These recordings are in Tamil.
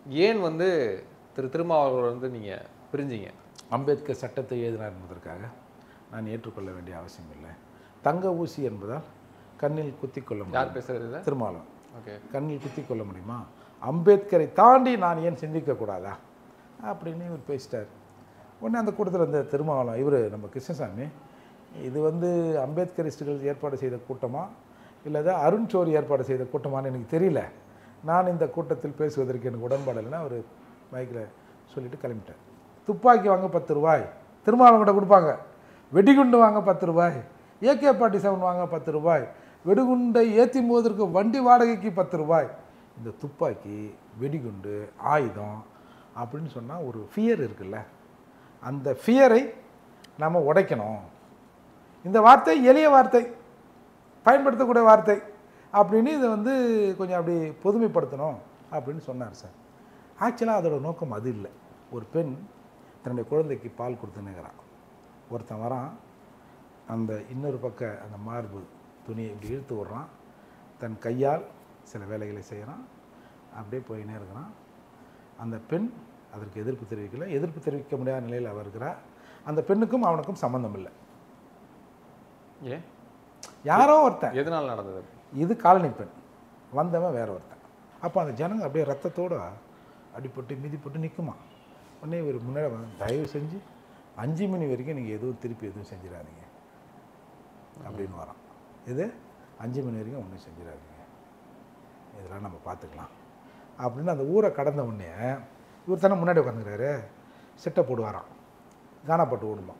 ஏன் வந்து திரு திருமாவளவன் வந்து நீங்கள் பிரிஞ்சீங்க அம்பேத்கர் சட்டத்தை எழுதினார் என்பதற்காக நான் ஏற்றுக்கொள்ள வேண்டிய அவசியம் இல்லை தங்க ஊசி என்பதால் கண்ணில் குத்திக் கொள்ள யார் முடியும் பேசுறது இதை திருமாவளவன் ஓகே கண்ணில் குத்திக் கொள்ள முடியுமா அம்பேத்கரை தாண்டி நான் ஏன் சிந்திக்கக்கூடாதா அப்படின்னு இவர் பேசிட்டார் உடனே அந்த கூட்டத்தில் இந்த திருமாவளவன் இவர் நம்ம கிருஷ்ணசாமி இது வந்து அம்பேத்கரிஸ்டுகள் ஏற்பாடு செய்த கூட்டமா இல்லை அருண் சோரி ஏற்பாடு செய்த கூட்டமான்னு எனக்கு தெரியல நான் இந்த கூட்டத்தில் பேசுவதற்கு எனக்கு உடன்பாடு இல்லைன்னா அவர் மைக்கில் சொல்லிட்டு கிளம்பிட்டார் துப்பாக்கி வாங்க பத்து ரூபாய் திருமாவளவன் கிட்ட கொடுப்பாங்க வெடிகுண்டு வாங்க பத்து ரூபாய் ஏகே ஃபார்ட்டி செவன் வாங்க பத்து ரூபாய் வெடிகுண்டை ஏற்றி போவதற்கு வண்டி வாடகைக்கு பத்து ரூபாய் இந்த துப்பாக்கி வெடிகுண்டு ஆயுதம் அப்படின்னு சொன்னால் ஒரு ஃபியர் இருக்குல்ல அந்த ஃபியரை நம்ம உடைக்கணும் இந்த வார்த்தை எளிய வார்த்தை பயன்படுத்தக்கூடிய வார்த்தை அப்படின்னு இதை வந்து கொஞ்சம் அப்படி பொதுமைப்படுத்தணும் அப்படின்னு சொன்னார் சார் ஆக்சுவலாக அதோட நோக்கம் அது இல்லை ஒரு பெண் தன்னுடைய குழந்தைக்கு பால் கொடுத்துன்னுங்கிறான் ஒருத்தன் வரான் அந்த இன்னொரு பக்க அந்த மார்பு துணியை இப்படி இழுத்து விடுறான் தன் கையால் சில வேலைகளை செய்கிறான் அப்படியே போயினே இருக்கிறான் அந்த பெண் அதற்கு எதிர்ப்பு தெரிவிக்கல எதிர்ப்பு தெரிவிக்க முடியாத நிலையில் அவர் இருக்கிறார் அந்த பெண்ணுக்கும் அவனுக்கும் சம்மந்தம் இல்லை ஏன் யாரோ ஒருத்தன் எதனால் நடந்தது இது காலனி பெண் வந்தவன் வேற ஒருத்தன் அப்போ அந்த ஜனங்க அப்படியே ரத்தத்தோட அடிபட்டு மிதிப்பட்டு நிற்குமா உடனே இவர் முன்னாடி வந்து, தயவு செஞ்சு அஞ்சு மணி வரைக்கும் நீங்கள் எதுவும் திருப்பி எதுவும் செஞ்சிடாதீங்க அப்படின்னு வரான் இது அஞ்சு மணி வரைக்கும் ஒன்றும் செஞ்சிடாதீங்க இதெல்லாம் நம்ம பார்த்துக்கலாம் அப்படின்னு அந்த ஊரை கடந்த உடனே இவர் தானே முன்னாடி உட்காந்துக்கிறாரு செட்டை போடுவாராம் கானா பாட்டு ஓடுமா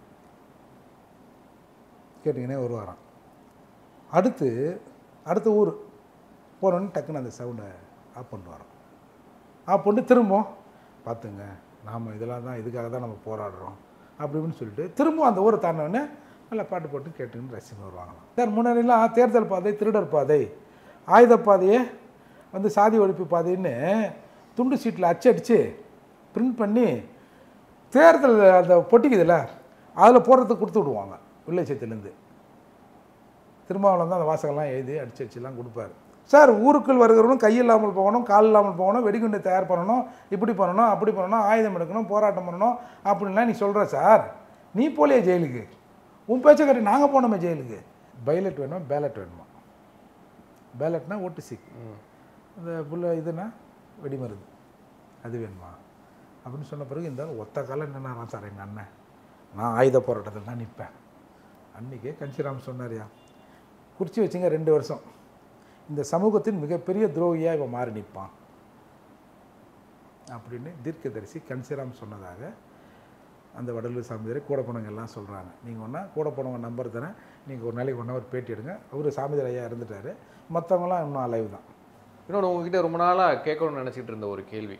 கேட்டிங்கன்னே வருவாராம் அடுத்து அடுத்த ஊர் போனோன்னு டக்குன்னு அந்த சவுண்டை ஆஃப் பண்ணிட்டு வரோம் ஆஃப் பண்ணி திரும்பவும் பார்த்துங்க நாம் இதெல்லாம் தான் இதுக்காக தான் நம்ம போராடுறோம் அப்படி இப்படின்னு சொல்லிட்டு திரும்பவும் அந்த ஊரை தாண்டினோடனே நல்லா பாட்டு போட்டு கேட்டுன்னு ரசிகன் வருவாங்களாம் சார் முன்னாடிலாம் தேர்தல் பாதை திருடர் பாதை ஆயுத பாதையே வந்து சாதி ஒழிப்பு பாதைன்னு துண்டு சீட்டில் அச்சடித்து பிரிண்ட் பண்ணி தேர்தல் அந்த பொட்டிக்குதுல்ல அதில் போடுறதுக்கு கொடுத்து விடுவாங்க வில்லேஜத்துலேருந்து திருமாவளவன் தான் அந்த வாசகம்லாம் எழுதி அடிச்சு அடிச்சுலாம் கொடுப்பாரு சார் ஊருக்குள் வருகிறவனும் கை இல்லாமல் போகணும் கால் இல்லாமல் போகணும் வெடிகுண்டை தயார் பண்ணணும் இப்படி பண்ணணும் அப்படி பண்ணணும் ஆயுதம் எடுக்கணும் போராட்டம் பண்ணணும் அப்படின்லாம் நீ சொல்கிற சார் நீ போலையே ஜெயிலுக்கு உன் பேச்சை கட்டி நாங்கள் போனோமே ஜெயிலுக்கு பைலட் வேணுமா பேலட் வேணுமா பேலட்னா ஓட்டு சீக் இந்த புல்ல இதுனா வெடிமருந்து அது வேணுமா அப்படின்னு சொன்ன பிறகு இந்த ஆள் ஒத்த காலம் நின்னாராம் சார் எங்கள் அண்ணன் நான் ஆயுத போராட்டத்தில் தான் நிற்பேன் அன்றைக்கே கஞ்சிராம் சொன்னார்யா குறித்து வச்சுங்க ரெண்டு வருஷம் இந்த சமூகத்தின் மிகப்பெரிய துரோகியாக இவன் மாறி நிற்பான் அப்படின்னு தீர்க்கதரிசி கன்சிராம் சொன்னதாக அந்த வடலூர் சாமியாரை கூட போனவங்க எல்லாம் சொல்கிறாங்க நீங்கள் ஒன்றா கூட போனவங்க நம்பர் தரேன் நீங்கள் ஒரு நாளைக்கு ஒன் ஹவர் பேட்டி எடுங்க அவர் சாமியார் ஐயா இறந்துட்டார் மற்றவங்களாம் இன்னும் அலைவு தான் இன்னொன்று உங்ககிட்ட ரொம்ப நாளாக கேட்கணும்னு நினச்சிட்டு இருந்த ஒரு கேள்வி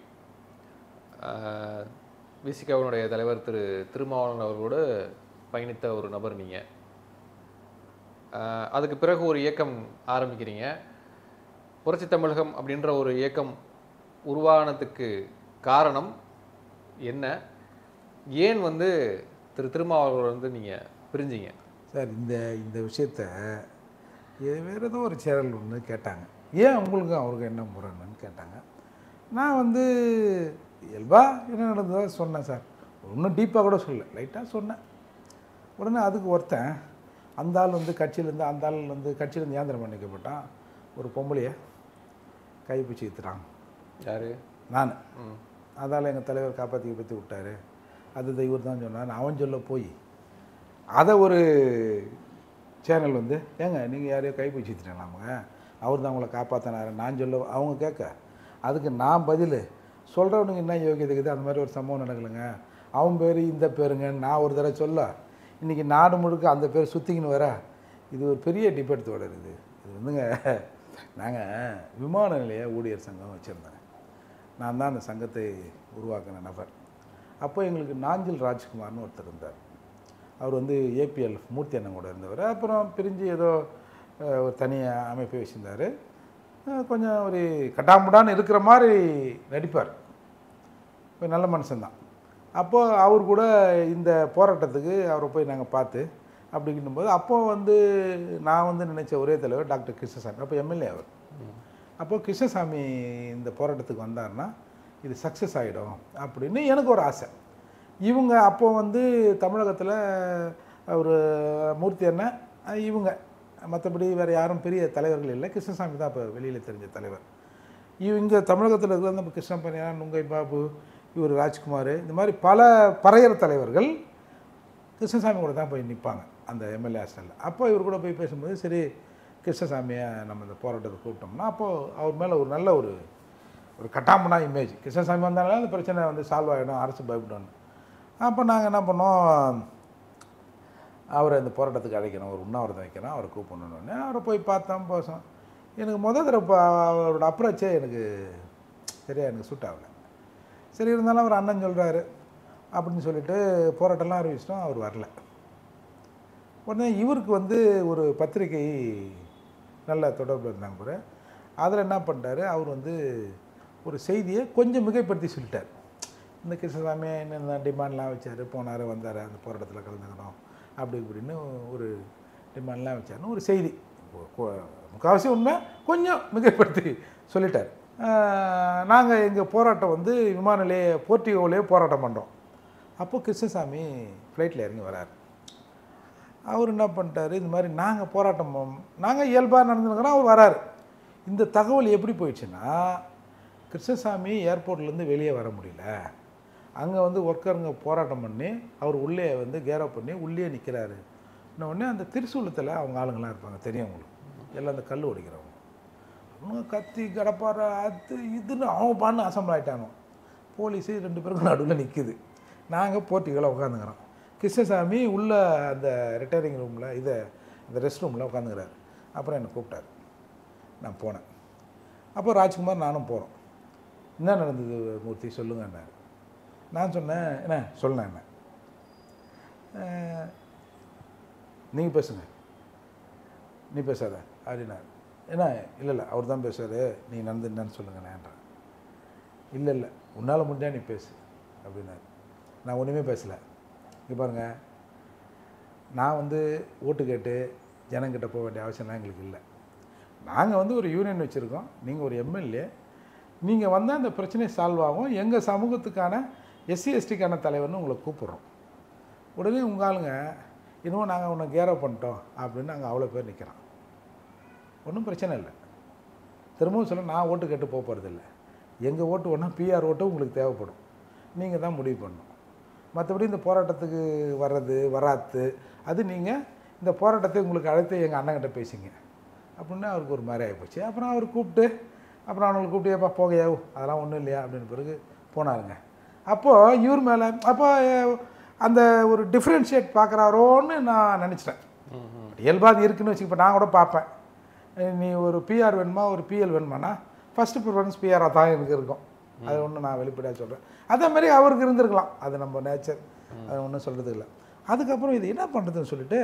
விசிகாவினுடைய தலைவர் திரு திருமாவளவன் அவர்களோடு பயணித்த ஒரு நபர் நீங்கள் அதுக்கு பிறகு ஒரு இயக்கம் ஆரம்பிக்கிறீங்க புரட்சி தமிழகம் அப்படின்ற ஒரு இயக்கம் உருவானதுக்கு காரணம் என்ன ஏன் வந்து திரு திருமாவளவன் வந்து நீங்கள் பிரிஞ்சீங்க சார் இந்த இந்த விஷயத்த இது வேறு ஏதோ ஒரு சேனல் ஒன்று கேட்டாங்க ஏன் உங்களுக்கும் அவருக்கும் என்ன முரணுன்னு கேட்டாங்க நான் வந்து இயல்பா என்ன நடந்ததோ சொன்னேன் சார் ஒன்றும் டீப்பாக கூட சொல்லல லைட்டாக சொன்னேன் உடனே அதுக்கு ஒருத்தன் அந்த ஆள் வந்து கட்சியிலேருந்து அந்த ஆள் வந்து கட்சியிலேருந்து ஏந்திரம் பண்ணிக்கப்பட்டான் ஒரு பொம்பளையை கைப்பிடிச்சி வித்துட்டான் யார் நான் அதால் எங்கள் தலைவர் காப்பாற்றி பற்றி விட்டாரு அது இவர் தான் சொன்னார் அவன் சொல்ல போய் அதை ஒரு சேனல் வந்து ஏங்க நீங்கள் யாரையோ கைப்பிடிச்சி வச்சுட்டேனாமுங்க அவர் தான் உங்களை காப்பாற்றினாரு நான் சொல்ல அவங்க கேட்க அதுக்கு நான் பதில் சொல்கிறவனுக்கு என்ன யோகியதை இருக்குது அந்த மாதிரி ஒரு சம்பவம் நடக்கலைங்க அவன் பேர் இந்த பேருங்க நான் ஒரு தடவை சொல்ல இன்றைக்கி நாடு முழுக்க அந்த பேர் சுற்றிக்கின்னு வர இது ஒரு பெரிய டிபேட் தொடர் இது இது வந்துங்க நாங்கள் விமான நிலைய ஊழியர் சங்கம் வச்சுருந்தேன் நான் தான் அந்த சங்கத்தை உருவாக்கின நபர் அப்போ எங்களுக்கு நாஞ்சில் ராஜ்குமார்னு ஒருத்தர் இருந்தார் அவர் வந்து ஏபிஎல் மூர்த்தி அண்ணன் கூட இருந்தவர் அப்புறம் பிரிஞ்சு ஏதோ அஹ், ஒரு தனி அமைப்பை வச்சுருந்தார் கொஞ்சம் ஒரு கட்டாமுடான்னு இருக்கிற மாதிரி நடிப்பார் ஒரு நல்ல மனுஷன்தான் அப்போது அவர் கூட இந்த போராட்டத்துக்கு அவரை போய் நாங்கள் பார்த்து அப்படின்னும் போது அப்போ வந்து நான் வந்து நினைச்ச ஒரே தலைவர் டாக்டர் கிருஷ்ணசாமி அப்போ எம்எல்ஏ அவர் அப்போது கிருஷ்ணசாமி இந்த போராட்டத்துக்கு வந்தாருன்னா இது சக்ஸஸ் ஆகிடும் அப்படின்னு எனக்கு ஒரு ஆசை இவங்க அப்போ வந்து தமிழகத்தில் ஒரு மூர்த்தி அண்ணன் அஹ் இவங்க மற்றபடி வேறு யாரும் பெரிய தலைவர்கள் இல்லை கிருஷ்ணசாமி தான் இப்போ வெளியில் தெரிஞ்ச தலைவர் இவங்க தமிழகத்தில் இருக்கிற நம்ம கிருஷ்ணப்பனியா நுங்கை பாபு இவர் ராஜ்குமார் இந்த மாதிரி பல பறையர் தலைவர்கள் கிருஷ்ணசாமி கூட தான் போய் நிற்பாங்க அந்த எம்எல்ஏ ஹாஸ்டலில் அப்போ இவர் கூட போய் பேசும்போது சரி கிருஷ்ணசாமியை நம்ம இந்த போராட்டத்தை கூப்பிட்டோம்னா அப்போது அவர் மேலே ஒரு நல்ல ஒரு ஒரு கட்டாமனா இமேஜ் கிருஷ்ணசாமி வந்தாலே அந்த பிரச்சனை வந்து சால்வ் ஆகிடும் அரசு பயப்படும் அப்போ நாங்கள் என்ன பண்ணோம் அவரை இந்த போராட்டத்துக்கு அழைக்கணும் ஒரு உண்ணாவிரதம் வைக்கணும் அவரை கூப்பிடணுன்னு அவரை போய் பார்த்தோம் போசோம் எனக்கு முத தடவை பா- அவரோட அப்ரோச்சே எனக்கு சரியா எனக்கு சூட் ஆகலை சரி இருந்தாலும் அவர் அண்ணன் சொல்கிறாரு அப்படின்னு சொல்லிட்டு போராட்டம்லாம் அறிவிச்சிட்டோம் அவர் வரல உடனே இவருக்கு வந்து ஒரு பத்திரிகை நல்ல தொடர்பு இருந்தாங்க கூட அதில் என்ன பண்ணிட்டாரு அவர் வந்து ஒரு செய்தியை கொஞ்சம் மிகைப்படுத்தி சொல்லிட்டார் இந்த கிருஷ்ணசாமி என்ன டிமாண்ட்லாம் வச்சார் போனார் வந்தார் அந்த போராட்டத்தில் கலந்துக்கணும் அப்படி இப்படின்னு ஒரு டிமாண்ட்லாம் வச்சாருன்னு ஒரு செய்தி கொ- கொ- முக்கால்வாசி உண்மை கொஞ்சம் மிகைப்படுத்தி சொல்லிட்டார் நாங்கள் எங்கள் போராட்டம் வந்து விமான நிலைய போர்ட்டிகோவிலே போராட்டம் பண்ணுறோம் அப்போ கிருஷ்ணசாமி ஃப்ளைட்டில் இறங்கி வரார் அவர் என்ன பண்ணிட்டாரு இந்த மாதிரி நாங்கள் போராட்டம் நாங்கள் இயல்பாக நடந்துக்கிறோம் அவர் வராரு இந்த தகவல் எப்படி போயிடுச்சுன்னா கிருஷ்ணசாமி ஏர்போர்ட்லேருந்து வெளியே வர முடியல அங்கே வந்து ஒர்க்கருங்க போராட்டம் பண்ணி அவர் உள்ளே வந்து கேரப் பண்ணி உள்ளே நிற்கிறாரு உடனே அந்த திருசூலத்தில் அவங்க ஆளுங்களாம் இருப்பாங்க தெரியும் உங்களுக்கு எல்லாம் அந்த கல் ஒடிக்கிறவங்க அவங்க கத்தி கடப்பார அது இதுன்னு அவங்க பான்னு அசம்பிள் ஆகிட்டாங்க போலீஸு ரெண்டு பேருக்கும் நடுவில் நிற்குது நாங்கள் போர்ட்டிகளை உட்காந்துக்கிறோம் கிருஷ்ணசாமி உள்ள அந்த ரிட்டையரிங் ரூமில் இதை இந்த ரெஸ்ட் ரூமில் உட்காந்துக்கிறாரு அப்புறம் என்னை கூப்பிட்டாரு நான் போனேன் அப்போ ராஜ்குமார் நானும் போகிறோம் என்ன நடந்தது மூர்த்தி சொல்லுங்கன்னாரு நான் சொன்னேன் என்ன சொன்னேன் என்ன நீங்கள் பேசுங்க நீ பேசாத அப்படின்னாரு என்ன இல்லை இல்லை அவர் தான் பேசுவார் நீ நடந்து என்னன்னு சொல்லுங்கண்ணேன்றான் இல்லை இல்லை உன்னால் முடிஞ்சா நீ பேசு அப்படின்னாரு நான் ஒன்றுமே பேசலை இங்கே பாருங்க நான் வந்து ஓட்டு கேட்டு ஜனங்கிட்ட போக வேண்டிய அவசியம்லாம் எங்களுக்கு இல்லை நாங்கள் வந்து ஒரு யூனியன் வச்சுருக்கோம் நீங்கள் ஒரு எம்எல்ஏ நீங்கள் வந்தால் அந்த பிரச்சனை சால்வ் ஆகும் எங்கள் சமூகத்துக்கான எஸ்சி எஸ்டிக்கான தலைவர்னு உங்களை கூப்பிட்றோம் உடனே உங்கள் ஆளுங்க இன்னும் நாங்கள் உன்னை கேரப் பண்ணிட்டோம் அப்படின்னு நாங்கள் அவ்வளோ பேர் நிற்கிறோம் ஒன்றும் பிரச்சனை இல்லை திரும்பவும் சொல்ல நான் ஓட்டு கேட்டு போக போகிறதில்ல எங்கள் ஓட்டு ஒன்றா பிஆர் ஓட்டு உங்களுக்கு தேவைப்படும் நீங்கள் தான் முடிவு பண்ணணும் மற்றபடி இந்த போராட்டத்துக்கு வர்றது வராது அது நீங்கள் இந்த போராட்டத்தை உங்களுக்கு அழைத்து எங்கள் அண்ணங்கிட்ட பேசிங்க அப்படின்னு அவருக்கு ஒரு மாதிரி ஆகிப்போச்சு அப்புறம் அவர் கூப்பிட்டு அப்புறம் அவனுக்கு கூப்பிட்டு ஏப்பா போகையா அதெல்லாம் ஒன்றும் இல்லையா அப்படின்னு பிறகு போனாருங்க அப்போது இவர் மேலே அப்போ அஹ், அந்த ஒரு டிஃப்ரென்ஷியேட் பார்க்குறாரோன்னு நான் நினச்சிட்டேன் இயல்பாக அது இருக்குன்னு வச்சுக்க இப்போ நான் கூட பார்ப்பேன் அஹ் நீ ஒரு பிஆர் வேணுமா ஒரு பிஎல் வேணுமானா ஃபஸ்ட்டு ப்ரிஃபரன்ஸ் பிஆராக தான் எனக்கு இருக்கும் அது ஒன்று நான் வெளிப்படையாக சொல்கிறேன் அதே மாதிரி அவருக்கு இருந்திருக்கலாம் அது நம்ம நேச்சர் அது ஒன்றும் சொல்கிறது இல்லை அதுக்கப்புறம் இது என்ன பண்ணுறதுன்னு சொல்லிட்டு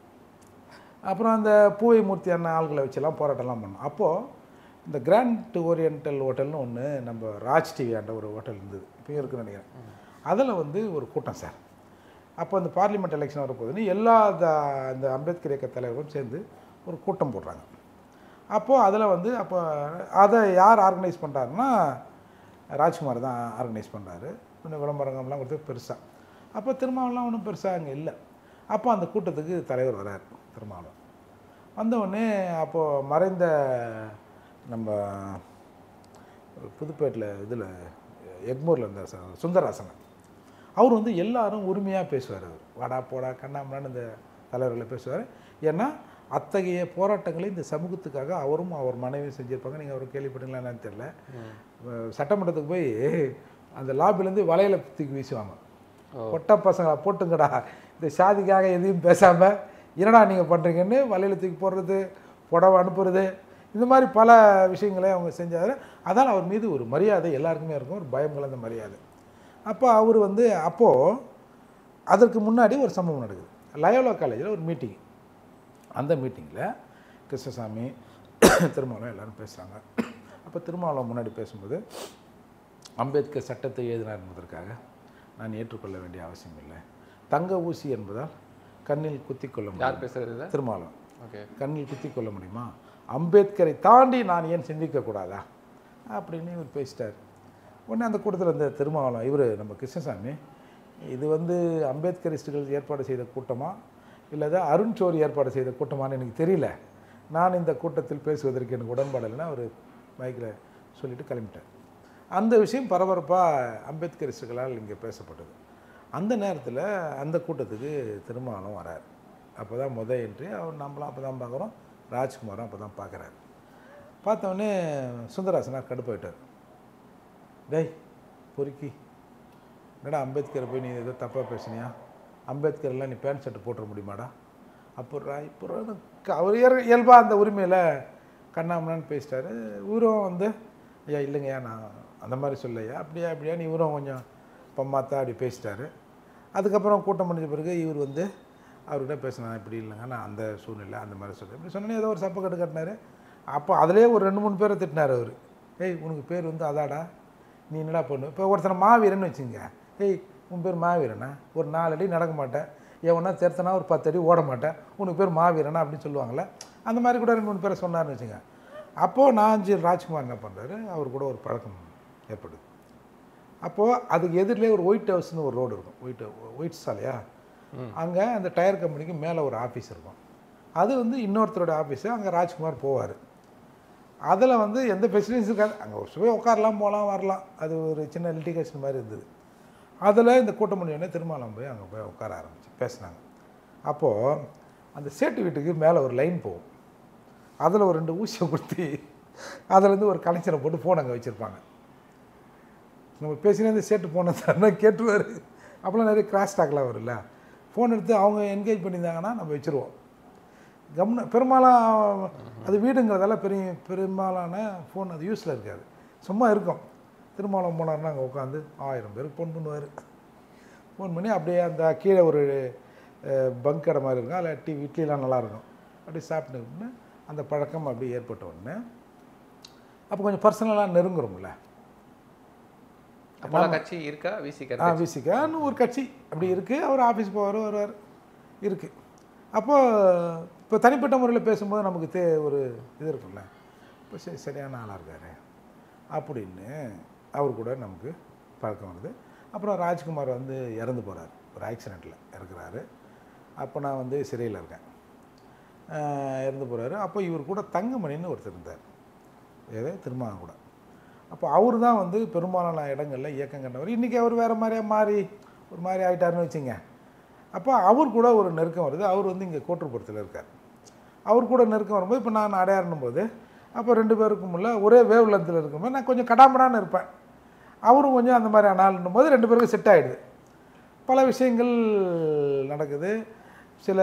அப்புறம் அந்த பூவை மூர்த்தி அண்ணன் ஆள்களை வச்செல்லாம் போராட்டம்லாம் பண்ணோம் அப்போது இந்த கிராண்ட் ஓரியண்டல் ஹோட்டல்னு ஒன்று நம்ம ராஜ் டிவி ஆண்ட ஒரு ஹோட்டல் இருந்தது இப்போயும் இருக்குன்னு நினைக்கிறேன் அதில் வந்து ஒரு கூட்டம் சார் அப்போ இந்த பார்லிமெண்ட் எலெக்ஷன் வரப்போகுதுன்னு எல்லா த- இந்த அம்பேத்கர் இயக்க தலைவரும் சேர்ந்து ஒரு கூட்டம் போடுறாங்க அப்போது அதில் வந்து அப்போ அதை யார் ஆர்கனைஸ் பண்ணுறாருன்னா ராஜ்குமார் தான் ஆர்கனைஸ் பண்ணுறாரு இன்னும் விளம்பரங்கள்லாம் கொடுத்து பெருசாக அப்போ திருமாவளம்லாம் ஒன்றும் பெருசாக அங்கே இல்லை அப்போ அந்த கூட்டத்துக்கு தலைவர் வரார் திருமாவளம் வந்தவுடனே அப்போது மறைந்த நம்ம புதுப்பேட்டில் இதில் எக்மூரில் இருந்தார் சார் சுந்தராசன் அவர் வந்து எல்லாரும் உரிமையாக பேசுவார் அவர் வாடா போடா கண்ணாமண்ணான்னு இந்த தலைவர்களை பேசுவார் ஏன்னா அத்தகைய போராட்டங்களை இந்த சமூகத்துக்காக அவரும் அவர் மனைவியும் செஞ்சுருப்பாங்க நீங்கள் அவர் கேள்விப்பட்டீங்களா என்னன்னு தெரியல அஹ் சட்டமன்றத்துக்கு போய் அந்த லாபிலேருந்து வலையில தூக்கி வீசுவாங்க பொட்ட பசங்களை போட்டுங்கடா இந்த சாதிக்காக எதையும் பேசாமல் என்னடா நீங்கள் பண்ணுறீங்கன்னு வலையில தூக்கி போடுறது புடவை அனுப்புறது இந்த மாதிரி பல விஷயங்களை அவங்க செஞ்சார் அதால் அவர் மீது ஒரு மரியாதை எல்லாருக்குமே இருக்கும் ஒரு பயம் கலந்த மரியாதை அப்போ அவர் வந்து அப்போது அதற்கு முன்னாடி ஒரு சம்பவம் நடக்குது லயோலா காலேஜில் ஒரு மீட்டிங் அந்த மீட்டிங்கில் கிருஷ்ணசாமி திருமாவளவன் எல்லாரும் பேசுகிறாங்க அப்போ திருமாவளவன் முன்னாடி பேசும்போது அம்பேத்கர் சட்டத்தை எழுதினார் என்பதற்காக நான் ஏற்றுக்கொள்ள வேண்டிய அவசியம் இல்லை தங்க ஊசி என்பதால் கண்ணில் குத்திக்கொள்ள யார் முடியும் பேசுறது இது திருமாவளவன் ஓகே கண்ணில் குத்திக்கொள்ள முடியுமா அம்பேத்கரை தாண்டி நான் ஏன் சிந்திக்கக்கூடாதா அப்படின்னு இவர் பேசிட்டார் உடனே அந்த கூட்டத்தில் இந்த திருமாவளம் இவர் நம்ம கிருஷ்ணசாமி இது வந்து அம்பேத்கரிஸ்டுகள் ஏற்பாடு செய்த கூட்டமா இல்லது அருண் சோரி ஏற்பாடு செய்த கூட்டமான்னு எனக்கு தெரியல நான் இந்த கூட்டத்தில் பேசுவதற்கு எனக்கு உடன்பாடு இல்லைன்னா அவர் மைக்கில் சொல்லிட்டு கிளம்பிட்டார் அந்த விஷயம் பரபரப்பாக அம்பேத்கரிஸ்டுகளால் இங்கே பேசப்பட்டது அந்த நேரத்தில் அந்த கூட்டத்துக்கு திருமாவளம் வரார் அப்போ தான் முத என்ட்ரி அவர் நம்மளாம் அப்போ தான் பார்க்குறோம் ராஜ்குமாரும் அப்போ தான் பார்க்குறாரு பார்த்தோன்னே சுந்தராசனார் கடுப்பாயிட்டார் டேய் பொறுக்கி என்னடா அம்பேத்கரை போய் நீ ஏதோ தப்பாக பேசுனியா அம்பேத்கர்லாம் நீ பேண்ட் ஷர்ட் போட்டுற முடியுமாடா அப்புறம் அப்புறம் அவர் இயல் இயல்பாக அந்த உரிமையில் கண்ணாமண்ணான்னு பேசிட்டாரு இவரும் வந்து ஐயா இல்லைங்கய்யா நான் அந்த மாதிரி சொல்லையா அப்படியா அப்படியான்னு இவரும் கொஞ்சம் பம்மாத்தா அப்படி பேசிட்டாரு அதுக்கப்புறம் கூட்டம் முடிஞ்ச பிறகு இவர் வந்து அவர்கிட்ட பேசினா இப்படி இல்லைங்க நான் அந்த சூழ்நிலை அந்த மாதிரி சொல்கிறேன் இப்படி சொன்னோன்னே ஏதோ ஒரு சப்ப கட்டு கட்டினாரு அப்போ அதிலே ஒரு ரெண்டு மூணு பேரை திட்டினார் அவர் ஏய் உனக்கு பேர் வந்து அதாடா நீ என்னடா பண்ணு இப்போ ஒருத்தனை மாவீரன்னு வச்சுங்க ஏய் உன் பேர் மாவீரனா ஒரு நாலு அடி நடக்க மாட்டேன் எவனா தெருத்தனா ஒரு பத்து அடி ஓட மாட்டேன் உனக்கு பேர் மாவீரனா அப்படின்னு சொல்லுவாங்கள்ல அந்த மாதிரி கூட ரெண்டு மூணு பேரை சொன்னார்னு வச்சுங்க அப்போது நான் ஜி ராஜ்குமார் என்ன பண்ணுறாரு அவர் கூட ஒரு பழக்கம் ஏற்படுது அப்போது அதுக்கு எதிரிலே ஒரு ஒயிட் ஹவுஸ்னு ஒரு ரோடு இருக்கும் ஒயிட் ஒயிட் சாலையா அங்கே அந்த டயர் கம்பெனிக்கு மேலே ஒரு ஆஃபீஸ் இருக்கும் அது வந்து இன்னொருத்தரோட ஆஃபீஸு அங்கே ராஜ்குமார் போவார் அதில் வந்து எந்த ஃபெசிலிட்டிஸ் இருக்காது அங்கே ஒரு சுவை உட்காரலாம் போகலாம் வரலாம் அது ஒரு சின்ன லிட்டிகேஷன் மாதிரி இருந்தது அதில் இந்த கூட்டம் முடிஞ்சோடனே திருமாலம் போய் அங்கே போய் உட்கார ஆரம்பிச்சு பேசினாங்க அப்போது அந்த சேட்டு வீட்டுக்கு மேலே ஒரு லைன் போகும் அதில் ஒரு ரெண்டு ஊசியை குத்தி அதுலேருந்து ஒரு கனெக்ஷனை போட்டு ஃபோன் அங்கே வச்சுருப்பாங்க நம்ம பேசினே இந்த சேட்டு போன தரனா கேட்டுருவார் அப்போலாம் நிறைய கிராஸ் டாக்லாம் வரும்ல ஃபோன் எடுத்து அவங்க என்கேஜ் பண்ணியிருந்தாங்கன்னா நம்ம வச்சுருவோம் கம்ன பெரும்பாலும் அது வீடுங்கிறதால பெரிய பெரும்பாலான ஃபோன் அது யூஸில் இருக்காது சும்மா இருக்கும் திருமாவளம் போனார்னா அங்கே உட்காந்து ஆயிரம் பேருக்கு ஃபோன் பண்ணுவார் ஃபோன் பண்ணி அப்படியே அந்த கீழே ஒரு பங்க் கடை மாதிரி இருக்கும் அதில் டீ இட்லிலாம் நல்லாயிருக்கும் அப்படியே சாப்பிட்டு அந்த பழக்கம் அப்படியே ஏற்பட்ட உடனே அப்போ கொஞ்சம் பர்சனலாக நெருங்குறோம்ல அப்போலாம் கட்சி இருக்கா விசிக ஆ விசிகான்னு ஒரு கட்சி அப்படி இருக்குது அவர் ஆஃபீஸ் போவார் வருவார் இருக்குது அப்போ இப்போ தனிப்பட்ட முறையில் பேசும்போது நமக்கு தே ஒரு இது இருக்கும்ல இப்போ சரி சரியான ஆளாக இருக்காரு அப்படின்னு அவர் கூட நமக்கு பழக்கம் வருது அப்புறம் ராஜ்குமார் வந்து இறந்து போகிறார் ஒரு ஆக்சிடெண்ட்டில் இறக்குறாரு அப்போ நான் வந்து சிறையில் இருக்கேன் ஆஹ் இறந்து போகிறாரு அப்போ இவர் கூட தங்கமணின்னு ஒருத்தர் இருந்தார் ஏதோ திருமாவன் கூட அப்போ அவர் தான் வந்து பெரும்பாலான இடங்களில் இயக்கம் கண்டவர் இன்றைக்கி அவர் வேறு மாதிரியா மாறி ஒரு மாதிரி ஆயிட்டாருன்னு வச்சுங்க அப்போ அவர் கூட ஒரு நெருக்கம் வருது அவர் வந்து இங்கே கோட்டுப்புறத்தில் இருக்கார் அவர் கூட நெருக்கம் வரும்போது இப்போ நான் அடையாறும் போது அப்போ ரெண்டு பேருக்கும் உள்ள ஒரே வேவ் லென்த்தில் இருக்கும்போது நான் கொஞ்சம் கடாமடான்னு இருப்பேன் அவரும் கொஞ்சம் அந்த மாதிரி ஆனாலும் போது ரெண்டு பேருக்கும் செட் ஆகிடுது பல விஷயங்கள் நடக்குது சில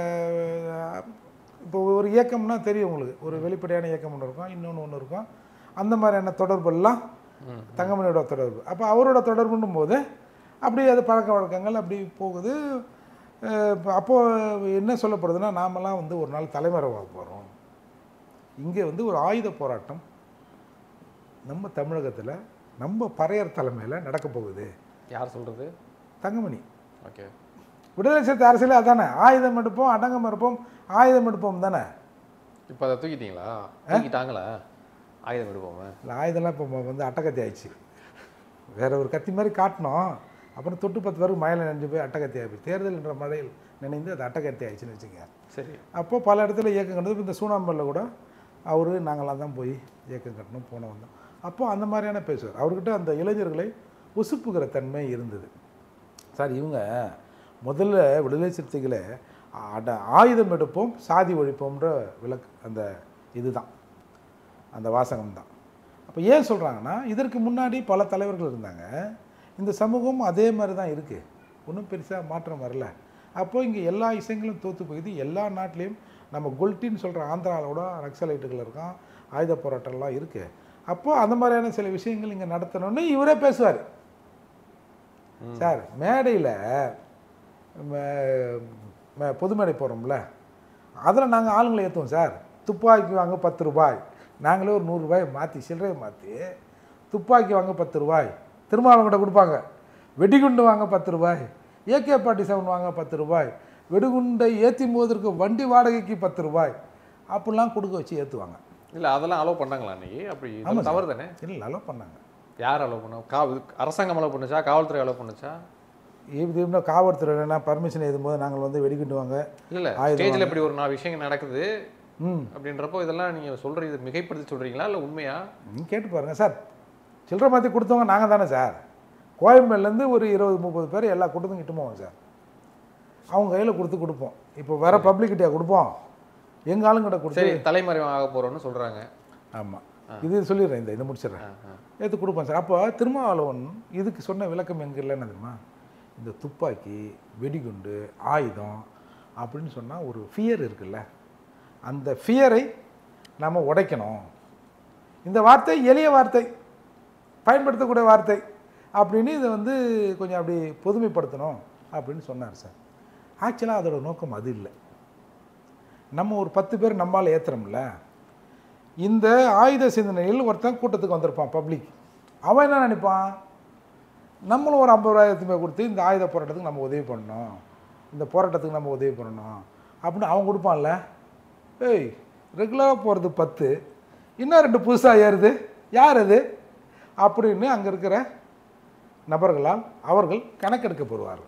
இப்போ ஒரு இயக்கம்னா தெரியும் உங்களுக்கு ஒரு வெளிப்படையான இயக்கம் ஒன்று இருக்கும் இன்னொன்று ஒன்று இருக்கும் அந்த மாதிரியான தொடர்பெல்லாம் தங்கமணியோட தொடர்பு அப்போ அவரோட தொடர்புன்னும் போது அப்படி அது பழக்க வழக்கங்கள் அப்படி போகுது அஹ் இப்போ அப்போது என்ன சொல்லப்படுதுன்னா நாமெல்லாம் வந்து ஒரு நாள் தலைமறைவாக போகிறோம் இங்கே வந்து ஒரு ஆயுத போராட்டம் நம்ம தமிழகத்தில் நம்ம பறையர் தலைமையில் நடக்க போகுது யார் சொல்றது தங்கமணி ஓகே விடுதலை சிறுத்தை அரசியல் அதானே ஆயுதம் எடுப்போம் அடங்கம் இருப்போம் ஆயுதம் எடுப்போம் தானே இப்போ அதை தூக்கிட்டீங்களா தூக்கிட்டாங்களா ஆயுதம் எடுப்போமே இல்லை ஆயுதம்லாம் இப்போ வந்து அட்டகத்தி ஆயிடுச்சு வேற ஒரு கத்தி மாதிரி காட்டினோம் அப்புறம் தொட்டு பத்து பேருக்கு மழையில் நினைஞ்சு போய் அட்டகத்தி ஆயிடுச்சு தேர்தல் என்ற மழையில் நினைந்து அது அட்டகத்தி ஆயிடுச்சுன்னு வச்சுங்க சரி அப்போ பல இடத்துல இயக்கம் கண்டது இந்த சூனாம்பல்ல கூட அவர் நாங்களாம் தான் போய் இயக்கம் கட்டணும் போனோம் வந்தோம் அப்போ அந்த மாதிரியான பேசுவார் அவர்கிட்ட அந்த இளைஞர்களை உசுப்புகிற தன்மை இருந்தது சார் இவங்க முதல்ல விடுதலை சிறுத்தைகளை அட ஆயுதம் எடுப்போம் சாதி ஒழிப்போம்ன்ற விளக்கு அந்த இதுதான் அந்த வாசகம் தான் அப்போ ஏன் சொல்கிறாங்கன்னா இதற்கு முன்னாடி பல தலைவர்கள் இருந்தாங்க இந்த சமூகம் அதே மாதிரி தான் இருக்குது ஒன்றும் பெருசாக மாற்றம் வரல அப்போ இங்கே எல்லா விஷயங்களும் தோற்று போகுது எல்லா நாட்டிலையும் நம்ம குல்ட்டின்னு சொல்கிற ஆந்திராவோட நக்சலைட்டுகள் இருக்கான் ஆயுத போராட்டம்லாம் இருக்குது அப்போ அந்த மாதிரியான சில விஷயங்கள் இங்கே நடத்தணும்னு இவரே பேசுவார் சார் மேடையில் பொது மேடை போகிறோம்ல அதில் நாங்கள் ஆளுங்களை ஏற்றுவோம் சார் துப்பாக்கி வாங்க பத்து ரூபாய் நாங்களே ஒரு நூறுரூபாய் மாற்றி சில்லறையை மாற்றி துப்பாக்கி வாங்க பத்து ரூபாய் திருமாவளவங்கிட்ட கொடுப்பாங்க வெடிகுண்டு வாங்க பத்து ரூபாய் ஏகே ஃபார்ட்டி செவன் வாங்க பத்து ரூபாய் வெடிகுண்டை ஏற்றும் போதற்கு வண்டி வாடகைக்கு பத்து ரூபாய் அப்படிலாம் கொடுக்க வச்சு ஏற்றுவாங்க இல்ல அதெல்லாம் அலோவ் பண்ணாங்களா அன்னைக்கு அப்படி இதெல்லாம் தவறு தானே இல்லை அலோவ் பண்ணாங்க யார் அலோவ் பண்ணா கா இது அரசாங்கம் அலோவ் பண்ணுச்சா காவல்துறை அலோவ் பண்ணுச்சா இது இன்னும் காவல்துறையினா பர்மிஷன் எழுதும்போது நாங்கள் வந்து வெடிக்கிட்டுவாங்க இல்ல ஆயுதம் ஸ்டேஜ்ல இப்படி ஒரு நாலு விஷயங்கள் நடக்குது ம் அப்படின்றப்போ இதெல்லாம் நீங்க சொல்றது இது மிகைப்படுத்தி சொல்றீங்களா இல்ல உண்மையா நீங்கள் கேட்டு பாருங்கள் சார் சில்லறை மாற்றி கொடுத்தவங்க நாங்கள் தானே சார் கோயம்பேடுலேருந்து ஒரு இருபது முப்பது பேர் எல்லா கூட்டத்துக்கும் இட்டு போவோம் சார் அவங்க கையில் கொடுத்து கொடுப்போம் இப்போ வர பப்ளிக்கிட்டே கொடுப்போம் எங்கள் ஆளுங்கிட்ட கொடுத்து சரி தலைமறைவு ஆக போறோம்னு சொல்றாங்க ஆமாம் இது சொல்லிடுறேன் இந்த இதை முடிச்சிடுறேன் ஆ, ஆ. எடுத்து கொடுப்பேன் சார் அப்போ திருமாவளவன் இதுக்கு சொன்ன விளக்கம் எங்கே இல்லைன்னு தெரியுமா இந்த துப்பாக்கி வெடிகுண்டு ஆயுதம் அப்படின்னு சொன்னால் ஒரு ஃபியர் இருக்குல்ல அந்த ஃபியரை நம்ம உடைக்கணும் இந்த வார்த்தை எளிய வார்த்தை பயன்படுத்தக்கூடிய வார்த்தை அப்படின்னு இதை வந்து கொஞ்சம் அப்படி பொதுமைப்படுத்தணும் அப்படின்னு சொன்னார் சார் ஆக்சுவலாக அதோட நோக்கம் அது இல்லை நம்ம ஒரு பத்து பேர் நம்மால் ஏற்றுறோம்ல இந்த ஆயுத சிந்தனையில் ஒருத்தன் கூட்டத்துக்கு வந்திருப்பான் பப்ளிக் அவன் என்ன நினைப்பான் நம்மளும் ஒரு ஐம்பது ரூபாயிரத்துமே கொடுத்து இந்த ஆயுத போராட்டத்துக்கு நம்ம உதவி பண்ணணும் இந்த போராட்டத்துக்கு நம்ம உதவி பண்ணணும் அப்படின்னு அவன் கொடுப்பான்ல ஏய் ரெகுலராக போகிறது பத்து இன்னும் ரெண்டு புதுசாக ஏறுது யார் அது அப்படின்னு அங்கே இருக்கிற நபர்களால் அவர்கள் கணக்கெடுக்கப்படுவார்கள்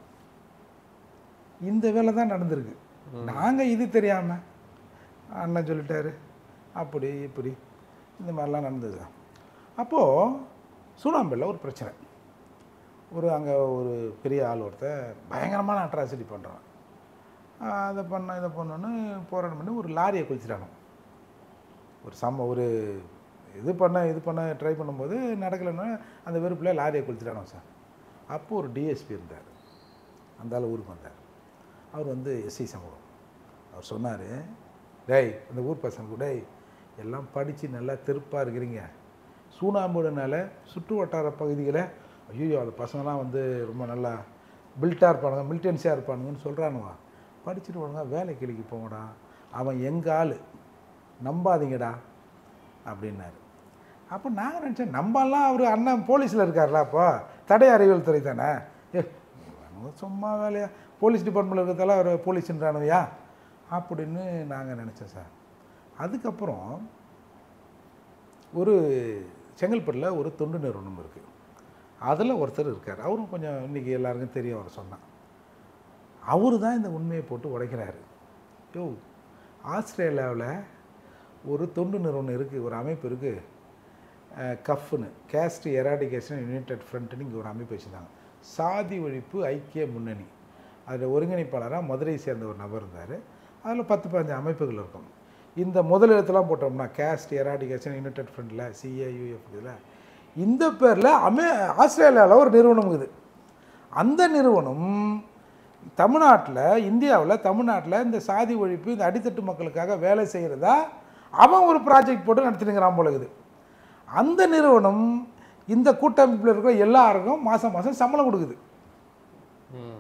இந்த வேலை தான் நடந்திருக்கு நாங்கள் இது தெரியாமல் அண்ணன் சொல்லிட்டாரு அப்படி இப்படி இந்த மாதிரிலாம் நடந்தது அப்போது சூனாம்பேட்டில் ஒரு பிரச்சனை ஒரு அங்கே ஒரு பெரிய ஆள் ஒருத்தன் பயங்கரமான அட்ராசிட்டி பண்ணுறான் அதை பண்ண இதை பண்ணோன்னு போராட்டம் பண்ணி ஒரு லாரியை குளிச்சிட்டானோ ஒரு சம்ம ஒரு இது பண்ண இது பண்ண ட்ரை பண்ணும்போது நடக்கலைன்னா அந்த வெறுப்பில் லாரியை குளிச்சிட்டானோ சார் அப்போ ஒரு டிஎஸ்பி இருந்தார் அந்த ஆள் ஊருக்கு வந்தார் அவர் வந்து எஸ்சி சமூகம் அவர் சொன்னார் டேய் அந்த ஊர் பசங்க டேய் எல்லாம் படித்து நல்லா தெருப்பாக இருக்கிறீங்க சூனாம்புடுனால சுற்று வட்டார பகுதிகளை ஐயோ அந்த பசங்களாம் வந்து ரொம்ப நல்லா பில்ட்டாக இருப்பானுங்க மிலிட்டன்ஸியாக இருப்பானுங்கன்னு சொல்கிறானுங்க படிச்சுட்டு ஒழுங்கா வேலை கிளிக்கு போங்கடா அவன் எங்கள் ஆள் நம்பாதீங்கடா அப்படின்னாரு அப்போ நாங்கள் நினச்சோம் நம்மலாம் அவர் அண்ணன் போலீஸில் இருக்கார்ல அப்போ தடை அறிவியல் துறை தானே ஏ இவனுங்க சும்மா வேலையா போலீஸ் டிபார்ட்மெண்ட்டில் இருக்கிறதால அவர் போலீஸ்ன்றானுவையா அப்படின்னு நாங்கள் நினச்சோம் சார் அதுக்கப்புறம் ஒரு செங்கல்பட்டில் ஒரு தொண்டு நிறுவனம் இருக்குது அதில் ஒருத்தர் இருக்கார் அவரும் கொஞ்சம் இன்றைக்கி எல்லாருக்கும் தெரியும் அவர் சொன்னான் அவரு தான் இந்த உண்மையை போட்டு உடைக்கிறாரு யோ ஆஸ்திரேலியாவில் ஒரு தொண்டு நிறுவனம் இருக்குது ஒரு அமைப்பு இருக்குது கஃப்னு கேஸ்ட் எராடிகேஷன் யுனைடெட் ஃப்ரண்ட்னு இங்கே ஒரு அமைப்பு வச்சுருந்தாங்க சாதி ஒழிப்பு ஐக்கிய முன்னணி அதில் ஒருங்கிணைப்பாளராக மதுரையை சேர்ந்த ஒரு நபர் இருந்தார் அதில் பத்து பதினஞ்சு அமைப்புகள் இருக்கும் இந்த முதல் எழுத்துலாம் போட்டோம்னா கேஸ்ட் எராடிகேஷன் யுனைடெட் ஃப்ரண்டில் சிஏயுஎஃப் இதில் இந்த பேரில் அமே ஆஸ்திரேலியாவில் ஒரு நிறுவனம் இருக்குது அந்த நிறுவனம் தமிழ்நாட்டில் இந்தியாவில் தமிழ்நாட்டில் இந்த சாதி ஒழிப்பு இந்த அடித்தட்டு மக்களுக்காக வேலை செய்கிறதா அவன் ஒரு ப்ராஜெக்ட் போட்டு நடத்தினுங்கிறான் போல இருக்குது அந்த நிறுவனம் இந்த கூட்டமைப்பில் இருக்கிற எல்லாருக்கும் மாதம் மாதம் சம்பளம் கொடுக்குது ம்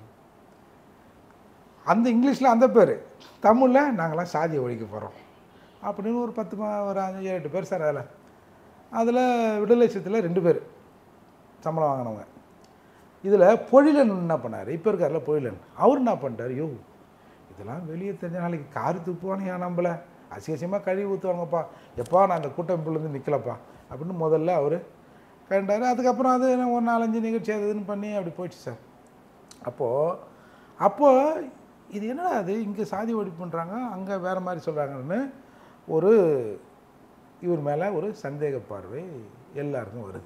அந்த இங்கிலீஷில் அந்த பேர் தமிழில் நாங்களாம் சாதியை ஒழிக்க போகிறோம் அப்படின்னு ஒரு பத்து மா ஒரு அஞ்சு ஏழு எட்டு பேர் சார் அதில் அதில் விடுதலை சத்தில் ரெண்டு பேர் சம்பளம் வாங்கினவங்க இதில் பொழிலன் என்ன பண்ணார் இப்போ இருக்கார்ல பொழிலன் அவர் என்ன பண்ணிட்டார் யோ இதெல்லாம் வெளியே தெரிஞ்ச நாளைக்கு காரி துப்புவானுயா நம்மள அசியசியமாக கழுவி ஊற்றுவாங்கப்பா எப்பா நான் அந்த கூட்டமைப்புலேருந்து நிற்கலப்பா அப்படின்னு முதல்ல அவர் கண்டார் அதுக்கப்புறம் அது என்ன ஒரு நாலஞ்சு நிகழ்ச்சி அது இதுன்னு பண்ணி அப்படி போயிடுச்சு சார் அப்போது அப்போது இது என்னடா அது இங்கே சாதி ஒழிப்பு பண்ணுறாங்க அங்கே வேறு மாதிரி சொல்கிறாங்கன்னு ஒரு இவர் மேலே ஒரு சந்தேக பார்வை எல்லாருக்கும் வருது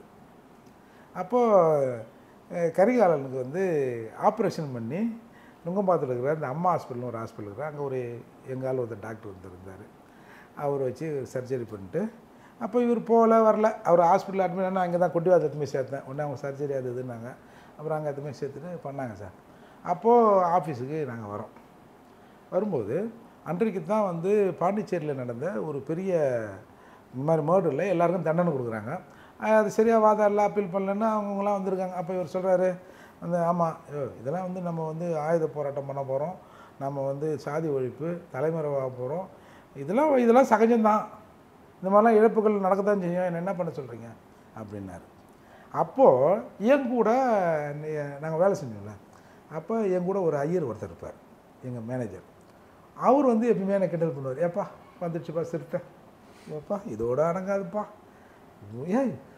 அப்போது கரிகாலனுக்கு வந்து ஆப்ரேஷன் பண்ணி நுங்கம்பாத்தில் இருக்கிற இந்த அம்மா ஹாஸ்பிட்டல்னு ஒரு ஹாஸ்பிட்டல் இருக்கிற அங்கே ஒரு எங்கால ஒரு டாக்டர் வந்திருந்தார் அவர் வச்சு சர்ஜரி பண்ணிட்டு அப்போ இவர் போகல வரல அவர் ஹாஸ்பிட்டல் அட்மிட் ஆனால் அங்கே தான் கொட்டி வாத எதுவுமே சேர்த்தேன் உடனே அவங்க சர்ஜரி அது இதுன்னாங்க அப்புறம் அங்கே எதுவுமே சேர்த்துட்டு பண்ணாங்க சார் அப்போது ஆஃபீஸுக்கு நாங்கள் வரோம் வரும்போது அன்றைக்கு தான் வந்து பாண்டிச்சேரியில் நடந்த ஒரு பெரிய இந்த மாதிரி மர்டரில் எல்லாருக்கும் தண்டனை கொடுக்குறாங்க அஹ் அது சரியாக வாதம் இல்லை அப்பீல் பண்ணலன்னா அவங்களாம் வந்திருக்காங்க அப்போ இவர் சொல்கிறாரு வந்து ஆமாம் ஐயோ இதெல்லாம் வந்து நம்ம வந்து ஆயுத போராட்டம் பண்ண போகிறோம் நம்ம வந்து சாதி ஒழிப்பு தலைமறைவாக போகிறோம் இதெல்லாம் இதெல்லாம் சகஜம்தான் இந்த மாதிரிலாம் இழப்புகள் நடக்க தான் செய்யும் என்ன என்ன பண்ண சொல்கிறீங்க அப்படின்னாரு அப்போது என் கூட நாங்கள் வேலை செஞ்சோம்ல அப்போ என் கூட ஒரு ஐயர் ஒருத்தர் இருப்பார் எங்கள் மேனேஜர் அவர் வந்து எப்பயுமே என்னை கிண்டல் பண்ணுவார் ஏப்பா வந்துடுச்சுப்பா சிறுத்தை ஏப்பா இதோட அடங்காதுப்பா ஏய்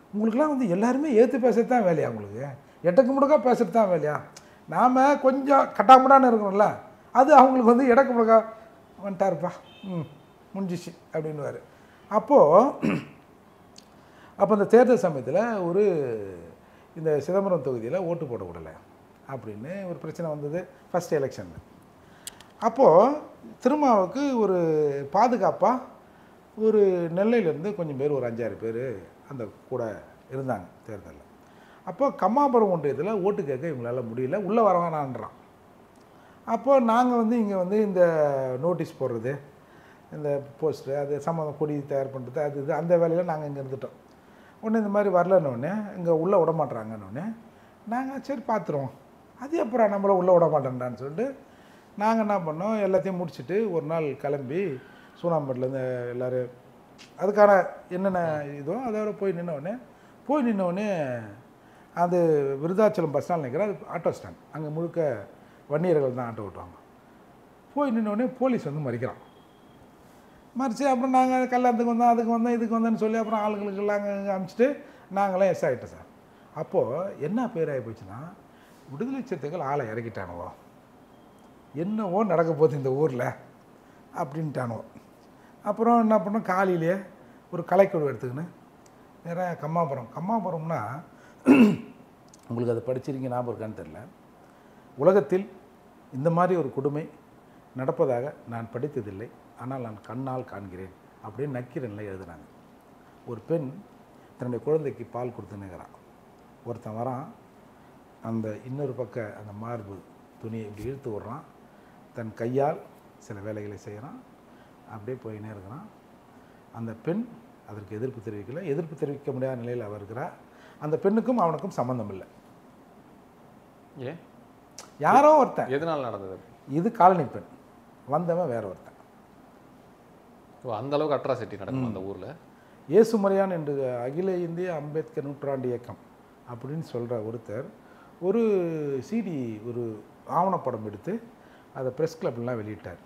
உங்களுக்குலாம் வந்து எல்லாருமே ஏற்று பேசுறது தான் வேலையா உங்களுக்கு எட்டக்கு முடக்கா பேசுறது தான் வேலையா நாம் கொஞ்சம் கட்டாமடான்னு இருக்கிறோம்ல அது அவங்களுக்கு வந்து எடக்கு முடக்கா வந்துட்டாருப்பா ம் முடிஞ்சிச்சு அப்படின்னுவார் அப்போது அப்போ இந்த தேர்தல் சமயத்தில் ஒரு இந்த சிதம்பரம் தொகுதியில் ஓட்டு போட விடலை அப்படின்னு ஒரு பிரச்சனை வந்தது ஃபஸ்ட் எலெக்ஷனில் அப்போது திருமாவுக்கு ஒரு பாதுகாப்பாக ஒரு நெல்லையிலேருந்து கொஞ்சம் பேர் ஒரு அஞ்சாறு பேர் அந்த கூட இருந்தாங்க தேர்தலில் அப்போ கம்மாபுரம் ஒன்றியத்தில் ஓட்டு கேட்க இவங்களால முடியல உள்ளே வர வேணான்றான் அப்போ நாங்கள் வந்து இங்கே வந்து இந்த நோட்டீஸ் போடுறது இந்த போஸ்டர் அது சம்மந்தம் கொடி தயார் பண்ணுறது அது இது அந்த வேலையில் நாங்கள் இங்கே இருந்துட்டோம் உடனே இந்த மாதிரி வரலன்னொடனே இங்கே உள்ளே விட மாட்றாங்கன்னொடனே நாங்கள் சரி பார்த்துருவோம் அது அப்புறம் நம்மளை உள்ளே விட மாட்டேன்டான்னு சொல்லிட்டு நாங்கள் என்ன பண்ணோம் எல்லாத்தையும் முடிச்சுட்டு ஒரு நாள் கிளம்பி சூனாம்பேட்டிலேருந்து எல்லோரும் அதுக்கான என்னென்ன இதோ அதோட போய் நின்னோடனே போய் நின்னோடனே அது விருதாச்சலம் பஸ் ஸ்டாண்ட் நிற்கிற அது ஆட்டோ ஸ்டாண்ட் அங்கே முழுக்க வன்னியர்கள் தான் ஆட்டோ ஓட்டுவாங்க போய் நின்னோடனே போலீஸ் வந்து மறிக்கிறான் மறித்து அப்புறம் நாங்கள் கல்யாணத்துக்கு வந்தோம் அதுக்கு வந்தோம் இதுக்கு வந்தோன்னு சொல்லி அப்புறம் ஆளுங்களுக்கெல்லாம் அங்கே அனுப்பிச்சிட்டு நாங்களாம் எஸ் ஆகிட்டோம் சார் அப்போது என்ன பேர் ஆகி போச்சுன்னா விடுதலை சிறுத்தைகள் ஆளை இறக்கிட்டானுவோ என்னவோ நடக்க போகுது இந்த ஊரில் அப்படின்ட்டானுவோ அப்புறம் என்ன பண்ணோம் காலையிலேயே ஒரு கலைக்குழு எடுத்துக்கின்னு நேராக கம்மாபுரம் கம்மாபுரம்னா உங்களுக்கு அதை படிச்சிருக்கீங்க ஞாபகம் இருக்கான்னு தெரில உலகத்தில் இந்த மாதிரி ஒரு கொடுமை நடப்பதாக நான் படித்ததில்லை ஆனால் நான் கண்ணால் காண்கிறேன் அப்படின்னு நக்கீரனில் எழுதுனாங்க ஒரு பெண் தன்னுடைய குழந்தைக்கு பால் கொடுத்துன்னுக்கிறான் ஒருத்தன் வரான் அந்த இன்னொரு பக்க அந்த மார்பு துணியை இப்படி இழுத்து விடுறான் தன் கையால் சில வேலைகளை செய்கிறான் அப்படியே போயினே இருக்கிறான் அந்த பெண் அதற்கு எதிர்ப்பு தெரிவிக்கல எதிர்ப்பு தெரிவிக்க முடியாத நிலையில் அவர் இருக்கிறார் அந்த பெண்ணுக்கும் அவனுக்கும் சம்மந்தம் இல்லை ஏன் யாரோ ஒருத்தன் எதனால் நடந்தது இது காலனி பெண் வந்தவன் வேற ஒருத்தன் ஓ அந்த அளவுக்கு அட்ராசிட்டி நடக்கும் அந்த ஊர்ல இயேசுமரியான் என்று அகில இந்திய அம்பேத்கர் நூற்றாண்டு இயக்கம் அப்படின்னு சொல்கிற ஒருத்தர் ஒரு சிடி ஒரு ஆவணப்படம் எடுத்து அதை ப்ரெஸ் கிளப்லாம் வெளியிட்டார்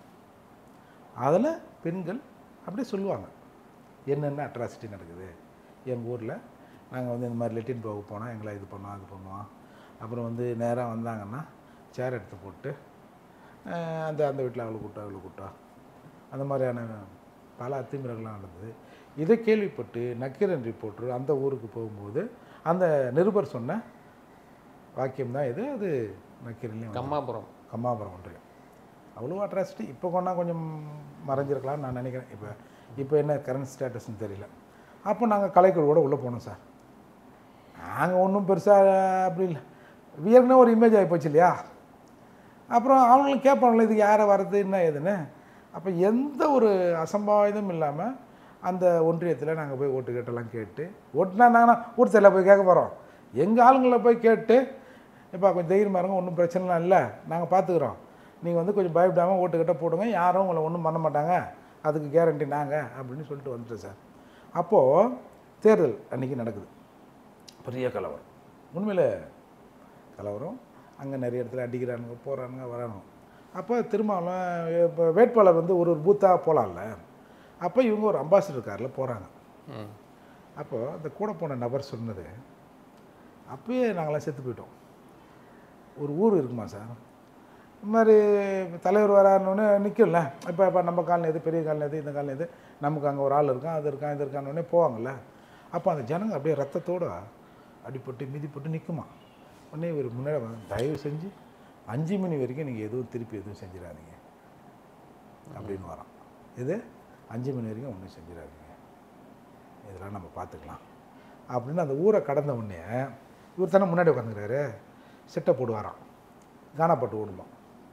அதில் பெண்கள் அப்படியே சொல்லுவாங்க என்னென்ன அட்ராசிட்டி நடக்குது எங்கள் ஊரில் நாங்கள் வந்து இந்த மாதிரி லெட்டின் போக போனால் எங்களை இது பண்ணுவோம் அது பண்ணுவோம் அப்புறம் வந்து நேராக வந்தாங்கன்னா சேர் எடுத்து போட்டு அஹ், அந்த அந்த வீட்டில் அவளை கூட்டா அவளை கூட்டா அந்த மாதிரியான பல அத்துமீறல்கள்லாம் நடந்தது இதை கேள்விப்பட்டு நக்கீரன் ரிப்போர்ட்டர் அந்த ஊருக்கு போகும்போது அந்த நிருபர் சொன்ன வாக்கியம் தான் இது அது நக்கீரன்லையும் கம்மாபுரம் கம்மாபுரம் ஒன்றியம் அவ்வளோ அட்ராசிட்டி இப்போ கொண்டா கொஞ்சம் மறைஞ்சிருக்கலாம்னு நான் நினைக்கிறேன் இப்போ இப்போ என்ன கரண்ட் ஸ்டேட்டஸ்னு தெரியல அப்போ நாங்கள் கலைக்குழுவோட உள்ளே போனோம் சார் நாங்கள் ஒன்றும் பெருசாக அப்படி இல்லை ஏற்கனவே ஒரு இமேஜ் ஆகி போச்சு இல்லையா அப்புறம் அவங்களும் கேட்பாங்களே இது யாரை வர்றது என்ன ஏதுன்னு அப்போ எந்த ஒரு அசம்பாவிதம் இல்லாமல் அந்த ஒன்றியத்தில் நாங்கள் போய் ஓட்டு கேட்டெல்லாம் கேட்டு ஓட்டுனா நாங்கள் ஊர் தெரியல போய் கேட்க போகிறோம் எங்கள் ஆளுங்களை போய் கேட்டு இப்போ கொஞ்சம் தைரியமாக இருங்க ஒன்றும் பிரச்சனைலாம் இல்லை நாங்கள் பார்த்துக்குறோம் நீங்கள் வந்து கொஞ்சம் பயப்படாமல் ஓட்டு கிட்ட போடுங்க யாரும் உங்களை ஒன்றும் பண்ண மாட்டாங்க அதுக்கு கேரண்டி நாங்கள் அப்படின்னு சொல்லிட்டு வந்துட்டோம் சார் அப்போது தேர்தல் அன்றைக்கி நடக்குது பெரிய கலவரம் உண்மையில் கலவரம் அங்கே நிறைய இடத்துல அடிக்கிறானுங்க போகிறானுங்க வரானுங்க அப்போ திருமாவளம் இப்போ வேட்பாளர் வந்து ஒரு ஒரு பூத்தாக போகலாம்ல அப்போ இவங்க ஒரு அம்பாசிடர் காரில் போகிறாங்க ம் அப்போது அந்த கூட போன நபர் சொன்னது அப்பயே நாங்களாம் செத்து போயிட்டோம் ஒரு ஊர் இருக்குமா சார் இந்த மாதிரி தலைவர் வராருன்னு நிற்கும்ல இப்போ இப்போ நம்ம காலனி எது பெரிய காலனி எது இந்த காலனி எது நமக்கு அங்கே ஒரு ஆள் இருக்கான் அது இருக்கான் இது இருக்கான்னு போவாங்கல்ல அப்போ அந்த ஜனங்க அப்படியே ரத்தத்தோடு அடிப்பட்டு மிதிப்பட்டு நிற்குமா உடனே ஒரு முன்னாடி வந்து, தயவு செஞ்சு அஞ்சு மணி வரைக்கும் நீங்கள் எதுவும் திருப்பி எதுவும் செஞ்சிடாதீங்க அப்படின்னு வரோம் இது அஞ்சு மணி வரைக்கும் ஒன்றும் செஞ்சிடாதீங்க இதெல்லாம் நம்ம பார்த்துக்கலாம் அப்படின்னு அந்த ஊரை கடந்த உடனே இவர் தானே முன்னாடி உட்காந்துக்கிறாரு சிட்டை போடுவாராம் கானா பாட்டு ஓடுமா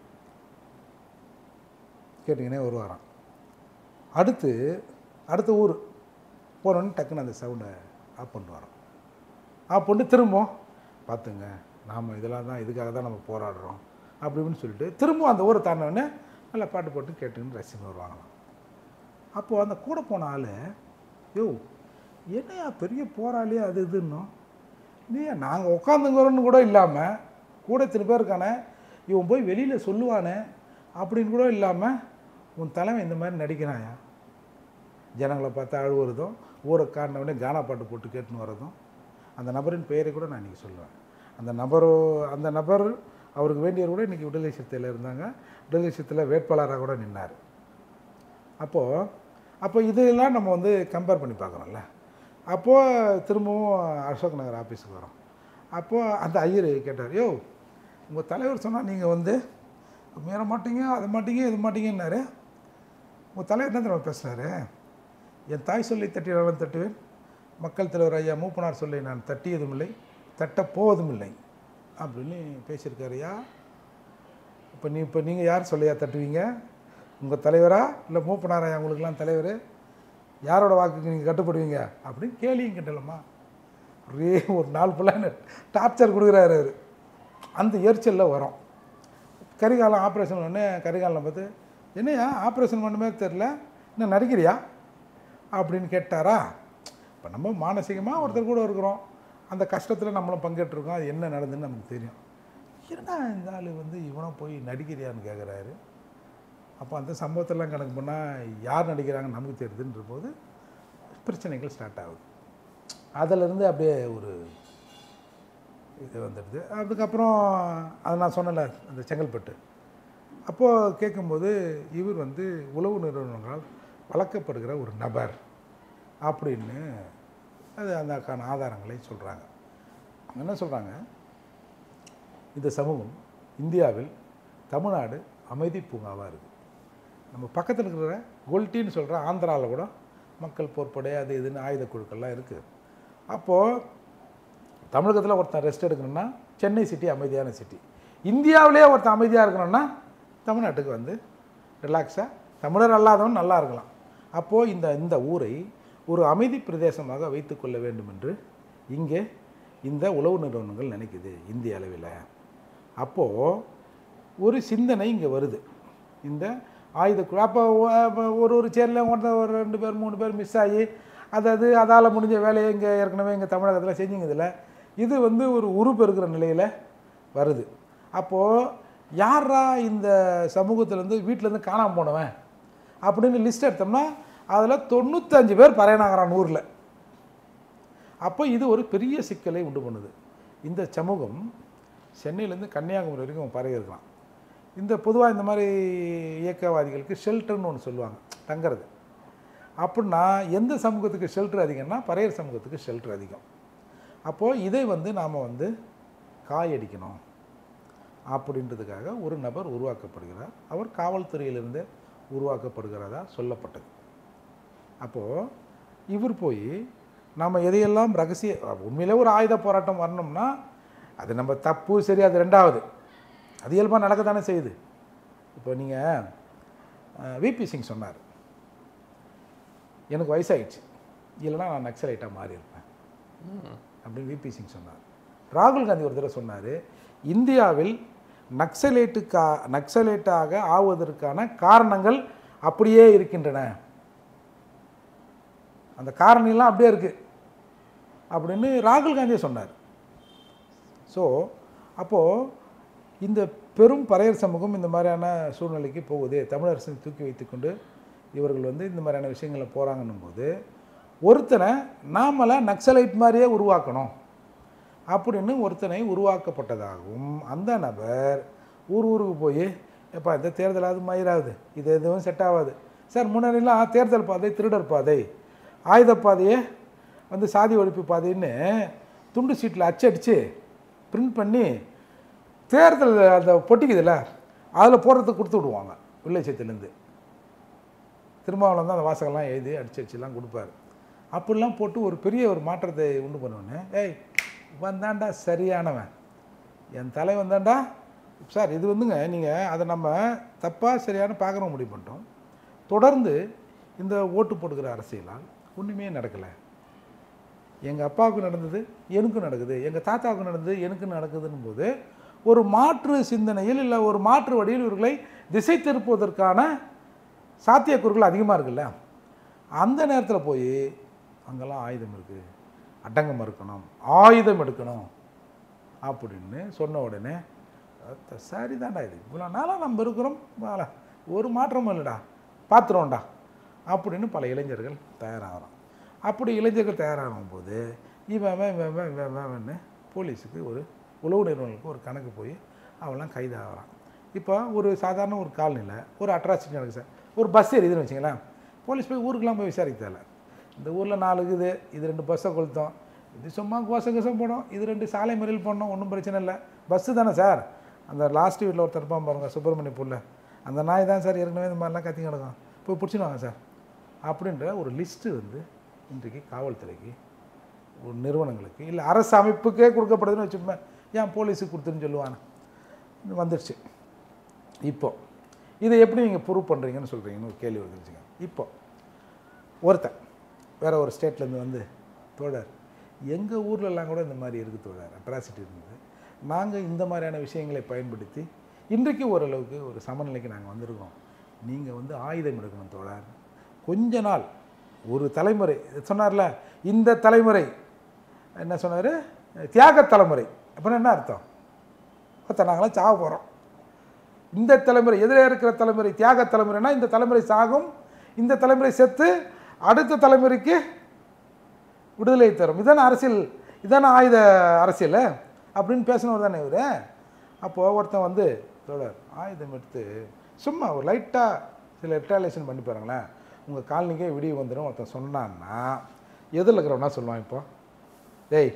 கேட்டிங்கன்னே வருவாராம் அடுத்து அடுத்த ஊர் போனோன்னு டக்குன்னு அந்த சவுண்டை ஆஃப் பண்ணிட்டு வரோம் ஆஃப் பண்ணிட்டு திரும்பவும் பார்த்துங்க நாம் இதெல்லாம் தான் இதுக்காக தான் நம்ம போராடுறோம் அப்படி இப்படின்னு சொல்லிட்டு திரும்பவும் அந்த ஊரை தாண்டினோடனே நல்லா பாட்டு போட்டு கேட்டுன்னு ரசின்னு வருவாங்களாம் அப்போது அந்த கூட போன ஆள் யோ என்னையா பெரிய போராளியா அது இதுன்னும் நீ நாங்கள் உட்காந்துங்கிறோன்னு கூட இல்லாமல் கூட இத்தனை பேர் இருக்கானே இவன் போய் வெளியில் சொல்லுவானே அப்படின்னு கூட இல்லாமல் உன் தலைவன் இந்த மாதிரி நடிக்கிறாயா ஜனங்களை பார்த்து அழுவுறதும் ஊரை காட்டினவுடனே கானா பாட்டு போட்டு கேட்டுன்னு வர்றதும் அந்த நபரின் பெயரை கூட நான் இன்றைக்கி சொல்லுவேன் அந்த நபரோ அந்த நபர் அவருக்கு வேண்டியவர் கூட இன்றைக்கி விடுதலை சிறுத்தையில் இருந்தாங்க விடுதலை சிறுத்தையில் வேட்பாளராக கூட நின்னார் அப்போது அப்போ இதெல்லாம் நம்ம வந்து கம்பேர் பண்ணி பார்க்குறோம்ல அப்போது திரும்பவும் அசோக் நகர் ஆஃபீஸுக்கு வரோம் அப்போது அந்த ஐயர் கேட்டார் யோ உங்கள் தலைவர் சொன்னால் நீங்கள் வந்து மீற மாட்டீங்க அது மாட்டீங்க இது மாட்டீங்கன்னாரு உங்கள் தலைவர் என்ன தெரியுமா பேசுனாரு என் தாய் சொல்லி தட்டினாலும் தட்டுவேன் மக்கள் தலைவர் ஐயா மூப்பனார் சொல்லி நான் தட்டியதும் இல்லை தட்டப் போவதும் இல்லை அப்படின்னு பேசியிருக்காருயா இப்போ நீ இப்போ நீங்கள் யார் சொல்லையா தட்டுவீங்க உங்கள் தலைவரா இல்லை மூப்பனாரா உங்களுக்கெல்லாம் தலைவர் யாரோட வாக்குக்கு நீங்கள் கட்டுப்படுவீங்க அப்படின்னு கேலியும் கிட்டலம்மா ஒரே ஒரு நாள் ஃபுல்லாக டார்ச்சர் கொடுக்குறாரு அவர் அந்த எரிச்சலில் வரும் கரிகாலம் ஆப்ரேஷன் ஒன்று கரிகாலம் பார்த்து என்னையா ஆப்ரேஷன் பண்ணுமே தெரில இன்னும் நடிக்கிறியா அப்படின்னு கேட்டாரா இப்போ நம்ம மானசீகமாக ஒருத்தர் கூட இருக்கிறோம் அந்த கஷ்டத்தில் நம்மளும் பங்கேற்றிருக்கோம் அது என்ன நடந்துன்னு நமக்கு தெரியும் என்னடா இந்த ஆள் வந்து இவனை போய் நடிக்கிறியான்னு கேட்குறாரு அப்போ அந்த சம்பவத்தெல்லாம் கணக்கு பண்ணால் யார் நடிக்கிறாங்கன்னு நமக்கு தெரியுதுன்ற போது பிரச்சனைகள் ஸ்டார்ட் ஆகுது அதிலிருந்து அப்படியே ஒரு இது வந்துடுது அதுக்கப்புறம் அது நான் சொன்னல அந்த செங்கல்பட்டு அப்போது கேட்கும்போது இவர் வந்து உளவு நிறுவனங்களால் வளர்க்கப்படுகிற ஒரு நபர் அப்படின்னு அது அதற்கான ஆதாரங்களை சொல்கிறாங்க அவங்க என்ன சொல்கிறாங்க இந்த சமூகம் இந்தியாவில் தமிழ்நாடு அமைதி பூங்காவாக இருக்குது நம்ம பக்கத்தில் இருக்கிற கொல்ட்டின்னு சொல்கிற ஆந்திராவில் கூட மக்கள் போர்ப்படை அது இதுன்னு ஆயுத குழுக்கள்லாம் இருக்குது அப்போது தமிழகத்தில் ஒருத்தன் ரெஸ்ட் எடுக்கணும்னா சென்னை சிட்டி அமைதியான சிட்டி இந்தியாவிலே ஒருத்தன் அமைதியாக இருக்கணும்னா தமிழ்நாட்டுக்கு வந்து ரிலாக்ஸாக தமிழர் அல்லாதவன் நல்லா இருக்கலாம் அப்போது இந்த இந்த ஊரை ஒரு அமைதி பிரதேசமாக வைத்துக்கொள்ள வேண்டும் என்று இங்கே இந்த உளவு நிறுவனங்கள் நினைக்குது இந்திய அளவில் அப்போது ஒரு சிந்தனை இங்கே வருது இந்த ஆயுதக்குழு அப்போ ஒரு ஒரு சேரில் ஒருத்தர் ஒரு ரெண்டு பேர் மூணு பேர் மிஸ் ஆகி அதாவது அதால் முடிஞ்ச வேலையை இங்கே ஏற்கனவே இங்கே தமிழகத்தில் செஞ்சுங்கதில்ல இது வந்து ஒரு உருப்பு இருக்கிற நிலையில் வருது அப்போது யாரா இந்த சமூகத்திலேருந்து வீட்டிலேருந்து காணாமல் போனவன் அப்படின்னு லிஸ்ட் எடுத்தோம்னா அதில் தொண்ணூத்தஞ்சு பேர் பறையனாகிறான் ஊரில் அப்போ இது ஒரு பெரிய சிக்கலை உண்டு பண்ணுது இந்த சமூகம் சென்னையிலேருந்து கன்னியாகுமரி வரைக்கும் பரவி இருக்கலாம் இந்த பொதுவாக இந்த மாதிரி இயக்கவாதிகளுக்கு ஷெல்டர்னு ஒன்று சொல்லுவாங்க தங்குறது அப்படின்னா எந்த சமூகத்துக்கு ஷெல்டர் அதிகம்னா பறையர் சமூகத்துக்கு ஷெல்டர் அதிகம் அப்போது இதை வந்து நாம் வந்து காயடிக்கணும் அப்படின்றதுக்காக ஒரு நபர் உருவாக்கப்படுகிறார் அவர் காவல்துறையிலிருந்து உருவாக்கப்படுகிறதா சொல்லப்பட்டது அப்போது இவர் போய் நாம் எதையெல்லாம் ரகசிய உண்மையிலே ஒரு ஆயுத போராட்டம் வரணும்னா அது நம்ம தப்பு சரி அது ரெண்டாவது அது இயல்பாக நடக்க தானே செய்யுது இப்போ நீங்கள் விபி சிங் சொன்னார் எனக்கு வயசாயிடுச்சு இல்லைன்னா நான் நக்சலைட்டாக மாறி இருப்பேன் அப்படின்னு விபி சிங் சொன்னார் ராகுல் காந்தி ஒரு தடவை சொன்னார் இந்தியாவில் நக்சலைட்டுக்கா நக்சலைட்டாக ஆவதற்கான காரணங்கள் அப்படியே இருக்கின்றன அந்த காரணிலாம் அப்படியே இருக்குது அப்படின்னு ராகுல் காந்தியே சொன்னார் ஸோ அப்போது இந்த பெரும் பறையர் சமூகம் இந்த மாதிரியான சூழ்நிலைக்கு போகுது தமிழரசை தூக்கி வைத்துக்கொண்டு இவர்கள் வந்து இந்த மாதிரியான விஷயங்களில் போகிறாங்கன்னும் போது ஒருத்தனை நாமளை நக்சலைட் மாதிரியே உருவாக்கணும் அப்படின்னு ஒருத்தனை உருவாக்கப்பட்டதாகவும் அந்த நபர் ஊர் ஊருக்கு போய் எப்பா இந்த தேர்தலாவது மயிராகுது இது எதுவும் செட் ஆகாது சார் முன்னாடிலாம் தேர்தல் பாதை திருடர் பாதை ஆயுத பாதையே வந்து சாதி ஒழிப்பு பாதைன்னு துண்டு சீட்டில் அச்சடித்து பிரிண்ட் பண்ணி தேர்தல் அந்த பொட்டிக்குதுல்ல அதில் போடுறதுக்கு கொடுத்து விடுவாங்க வில்லேஜத்துலேருந்து திருமாவளம் தான் அந்த வாசகெல்லாம் எழுதி அடிச்சு அடிச்சுலாம் கொடுப்பாரு அப்படிலாம் போட்டு ஒரு பெரிய ஒரு மாற்றத்தை உண்டு பண்ணுவேன்னு ஏய் வந்தாண்டா சரியானவன் என் தலை வந்தாண்டா சார் இது வந்துங்க நீங்கள் அதை நம்ம தப்பாக சரியான பார்க்குற முடிவு பண்ணிட்டோம் தொடர்ந்து இந்த ஓட்டு போட்டுக்கிற அரசியலால் ஒன்றுமே நடக்கலை எங்கள் அப்பாவுக்கு நடந்தது எனக்கும் நடக்குது எங்கள் தாத்தாவுக்கு நடந்தது எனக்கு நடக்குதுன்னும் போது ஒரு மாற்று சிந்தனையில் இல்லை ஒரு மாற்று வழியில் இவர்களை திசை திருப்புவதற்கான சாத்தியக்கூறுகள் அதிகமாக இருக்குல்ல அந்த நேரத்தில் போய் அங்கெல்லாம் ஆயுதம் இருக்குது அடங்கம் இருக்கணும் ஆயுதம் எடுக்கணும் அப்படின்னு சொன்ன உடனே அத்த சரிதான்டா இது இவ்வளோ நாளாக நம்ம இருக்கிறோம் வாடா, ஒரு மாற்றமும் இல்லைடா பார்த்துருவோம்டா அப்படின்னு பல இளைஞர்கள் தயாராகிறோம் அப்படி இளைஞர்கள் தயாராகும் போது இவன் இவன் இவன் இவன் இவன் இவன் இவன்னு போலீஸுக்கு ஒரு உளவு நிறுவனங்களுக்கு ஒரு கணக்கு போய் அவன்லாம் கைதாகிறான் இப்போ ஒரு சாதாரண ஒரு காலனியில் ஒரு அட்ராசிட்டி நடக்குது சார் ஒரு பஸ் எரியுதுன்னு வச்சுங்களேன் போலீஸ் போய் ஊருக்கெலாம் போய் விசாரிக்க தேவையில்ல இந்த ஊரில் நாலு இருக்குது இது ரெண்டு பஸ்ஸை கொளுத்தோம் இது சும்மா கோச கசம் போனோம் இது ரெண்டு சாலை மறியல் பண்ணோம் ஒன்றும் பிரச்சனை இல்லை பஸ்ஸு தானே சார் அந்த லாஸ்ட் வீட்டில் ஒருத்தர் இருப்பான் பாருங்க சுப்பிரமணிய புள்ள அந்த நாய் தான் சார் ஏற்கனவே இந்த மாதிரிலாம் கத்தி கிடக்கும் போய் பிடிச்சின்னு வாங்க சார் அப்படின்ற ஒரு லிஸ்ட்டு வந்து இன்றைக்கு காவல்துறைக்கு ஒரு நிறுவனங்களுக்கு இல்லை அரசு அமைப்புக்கே கொடுக்கப்படுதுன்னு வச்சுப்போமே ஏன் போலீஸுக்கு கொடுத்துன்னு சொல்லுவாங்க இது வந்துடுச்சு இப்போ இதை எப்படி நீங்கள் ப்ரூவ் பண்ணுறீங்கன்னு சொல்கிறீங்கன்னு ஒரு கேள்வி வந்துருச்சுங்க இப்போ ஒருத்தன் வேற ஒரு ஸ்டேட்லேருந்து வந்து தோழர் எங்கள் ஊர்லலாம் கூட இந்த மாதிரி இருக்குது தோழர் அட்ராசிட்டி இருந்தது நாங்கள் இந்த மாதிரியான விஷயங்களை பயன்படுத்தி இன்றைக்கு ஓரளவுக்கு ஒரு சமநிலைக்கு நாங்கள் வந்திருக்கோம் நீங்கள் வந்து ஆயுதம் எடுக்கணும் தோழர் கொஞ்ச நாள் ஒரு தலைமுறை சொன்னார்ல இந்த தலைமுறை என்ன சொன்னார் தியாக தலைமுறை அப்படின்னா என்ன அர்த்தம் ஒருத்தர் நாங்களாம் சாக போகிறோம் இந்த தலைமுறை எதிரே இருக்கிற தலைமுறை தியாக தலைமுறைனா இந்த தலைமுறை சாகும் இந்த தலைமுறை செத்து அடுத்த தலைமுறைக்கு விடுதலை தரும் இதான அரசியல் இதான ஆயுத அரசியல் அப்படின்னு பேசினவர் தானே இவர் அப்போது ஒருத்தன் வந்து தோழர் ஆயுதம் எடுத்து சும்மா ஒரு லைட்டாக சில ரிட்டாலேஷன் பண்ணி பாருங்களேன் உங்கள் காலனிக்கே விடிய வந்துடும் ஒருத்தன் சொன்னான்னா எதில் இருக்கிறவனா சொல்லுவான் இப்போ டேய்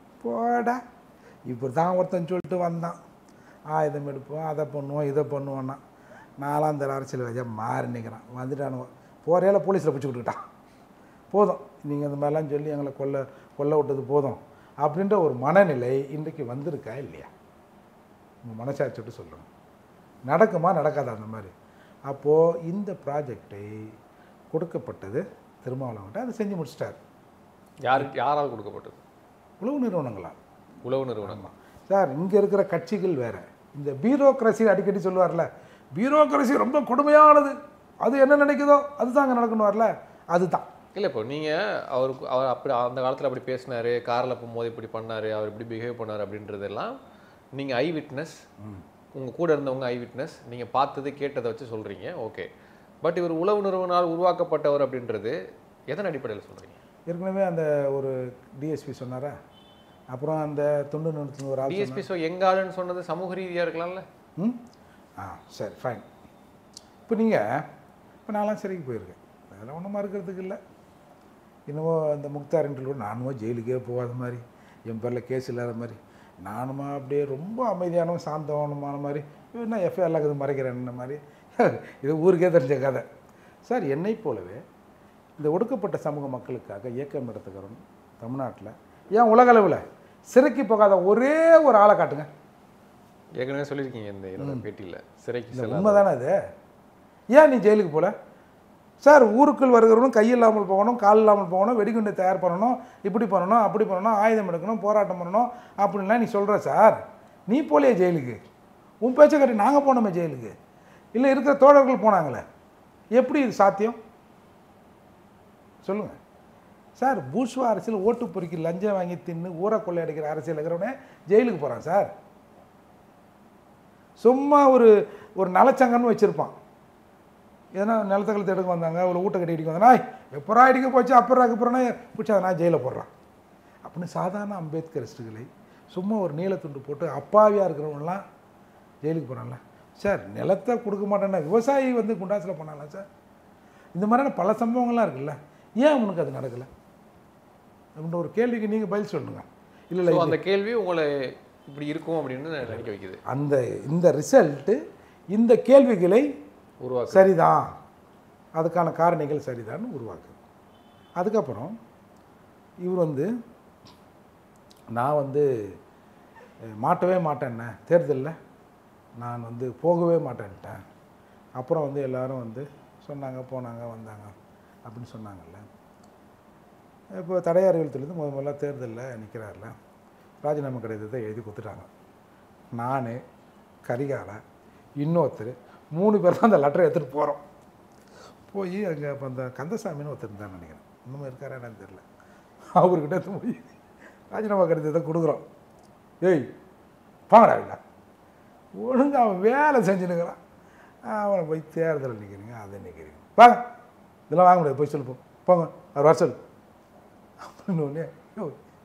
போடா இப்படி தான் ஒருத்தன் சொல்லிட்டு வந்தான் ஆயுதம் எடுப்போம் அதை பண்ணுவோம் இதை பண்ணுவோன்னா நாலாம் தர அரசியல் வச்சா மாறி நிற்கிறான் வந்துட்டானுவோ போறையால போலீஸில் பிடிச்சி விட்டுக்கிட்டான் போதும் நீங்கள் இந்த மாதிரிலாம் சொல்லி எங்களை கொல்ல கொல்ல விட்டது போதும் அப்படின்ற ஒரு மனநிலை இன்றைக்கு வந்திருக்கா இல்லையா உங்கள் மனசாட்சி விட்டு சொல்லுங்கள் நடக்குமா நடக்காதா அந்த மாதிரி அப்போது இந்த ப்ராஜெக்டை கொடுக்கப்பட்டது திருமாவளவன்ட்ட அதை செஞ்சு முடிச்சிட்டார் யாருக்கு யாரால் கொடுக்கப்பட்டது உளவு நிறுவனங்களால் உளவு நிறுவனம் சார் இங்கே இருக்கிற கட்சிகள் வேற இந்த பியூரோக்ரஸி அடிக்கடி சொல்லுவார்ல பியூரோக்ரஸி ரொம்ப கொடுமையானது அது என்ன நினைக்குதோ அதுதான் அங்கே நடக்கணும்ல அதுதான் இல்லை இப்போ நீங்கள் அவருக்கு அவர் அப்படி அந்த காலத்தில் அப்படி பேசினாரு காரில் போகும்போது இப்படி பண்ணாரு அவர் இப்படி பிஹேவ் பண்ணார் அப்படின்றதெல்லாம் நீங்கள் ஐ விட்னஸ் உங்கள் கூட இருந்தவங்க ஐ விட்னஸ் நீங்கள் பார்த்தது கேட்டதை வச்சு சொல்கிறீங்க ஓகே பட் இவர் உளவு நிறுவனால் உருவாக்கப்பட்டவர் அப்படின்றது எதன் அடிப்படையில் சொல்கிறீங்க ஏற்கனவே அந்த ஒரு டிஎஸ்பி சொன்னாரா அப்புறம் அந்த தொண்டு நிறுவனத்தில் ஒரு ஆள் டிஎஸ்பி ஸோ எங்காளுன்னு சொன்னது சமூக ரீதியாக இருக்கலாம்ல ம் ஆ சரி ஃபைன் இப்போ நீங்கள் இப்போ நான்லாம் சிறைக்கு போயிருக்கேன் அதெல்லாம் ஒன்றும் மறுக்கிறதுக்கு இல்லை என்னவோ அந்த முக்தார் இன்டர்வியூ நானுமோ ஜெயிலுக்கே போகாத மாதிரி என் பேரில் கேஸ் இல்லாத மாதிரி நானுமா அப்படியே ரொம்ப அமைதியானவன் சாந்தவனமான மாதிரி என்ன எஃப்ஐஆர்ல இருக்குது மறைக்கிறேன்ன மாதிரி இது ஊருக்கே தெரிஞ்ச கதை சார் என்னை போலவே இந்த ஒடுக்கப்பட்ட சமூக மக்களுக்காக இயக்கம் நடத்துகிறோம் தமிழ்நாட்டில் ஏன் உலகளவில் சிறைக்கு போகாத ஒரே ஒரு ஆளை காட்டுங்க ஏற்கனவே சொல்லியிருக்கீங்க இந்த என்னோட பேட்டியில் சிறைக்கு இந்த செல்லாத உண்மை தானே அது ஏன் நீ ஜெயிலுக்கு போல சார் ஊருக்குள் வருகிறவனும் கை இல்லாமல் போகணும் கால் இல்லாமல் போகணும் வெடிகுண்டை தயார் பண்ணணும் இப்படி பண்ணணும் அப்படி பண்ணணும் ஆயுதம் எடுக்கணும் போராட்டம் பண்ணணும் அப்படின்லாம் நீ சொல்கிற சார் நீ போலையே ஜெயிலுக்கு உன் பேச்சை கட்டி நாங்கள் போனோமே ஜெயிலுக்கு இல்லை இருக்கிற தோழர்கள் போனாங்களே எப்படி இது சாத்தியம் சொல்லுங்கள் சார் பூஷ்வா அரசியல் ஓட்டு பொறுக்கி லஞ்சம் வாங்கி தின்னு ஊரை கொள்ளையடிக்கிற அரசியல் இருக்கிறவனே ஜெயிலுக்கு போகிறான் சார் சும்மா ஒரு ஒரு நலச்சங்கன்னு வச்சுருப்பான் ஏன்னா நிலத்தை கழுத்து எடுக்க வந்தாங்க ஒரு ஊட்ட கட்டி அடிக்க வந்தாங்க எப்பரா அடிக்க போச்சு அப்புறம் அப்புறம்னா பிடிச்சி அதை நான் ஜெயிலில் போடுறான் அப்படின்னு சாதாரண அம்பேத்கரிஸ்டுகளை சும்மா ஒரு நீலத்துண்டு போட்டு அப்பாவியாக இருக்கிறவங்களாம் ஜெயிலுக்கு போகிறாங்களா சார் நிலத்தை கொடுக்க மாட்டேன்னா விவசாயி வந்து குண்டாசில் போனாங்களா சார் இந்த மாதிரியான பல சம்பவங்கள்லாம் இருக்குல்ல ஏன் உனக்கு அது நடக்கலை அப்படின்ற ஒரு கேள்விக்கு நீங்கள் பதில் சொல்லுங்க இல்லை ஸோ இல்லை அந்த கேள்வி உங்களை இப்படி இருக்கும் அப்படின்னு நினைக்க வைக்குது அந்த இந்த ரிசல்ட்டு இந்த கேள்விகளை உருவாக்கு சரிதான் அதுக்கான காரணிகள் சரிதான்னு உருவாக்குது அதுக்கப்புறம் இவர் வந்து நான் வந்து அஹ், மாட்டவே மாட்டேன்னே தேர்தலில் நான் வந்து போகவே மாட்டேன்ட்டேன் அப்புறம் வந்து எல்லாரும் வந்து சொன்னாங்க போனாங்க வந்தாங்க அப்படின்னு சொன்னாங்கல்ல இப்போ தடையார்வலத்துலேருந்து முத முதல்ல தேர்தலில் நிற்கிறார்ல ராஜினாமா கடிதத்தை எழுதி கொடுத்துட்டாங்க நான் கரிகாலன் இன்னொருத்தர் மூணு பேர் தான் அந்த லெட்டரை எடுத்துகிட்டு போகிறோம் போய் அங்கே இப்போ அந்த கந்தசாமின்னு ஒருத்தர் இருந்தான்னு நினைக்கிறேன் இன்னும் இருக்காரா என்னன்னு தெரியல அவர்கிட்ட எடுத்து போய் ராஜினாமா கடிதத்தை கொடுக்குறோம் ஏய் வாங்கடா இல்லை ஒழுங்கா அவன் வேலை செஞ்சுனுக்கிறான் அவனை போய் தேர்தலில் நிற்கிறீங்க அதை நிற்கிறீங்க வாங்க இதெல்லாம் வாங்க முடியாது போய் சொல்லு போ போங்க அவர் வர சொல்லு அப்படின்னு உடனே யோ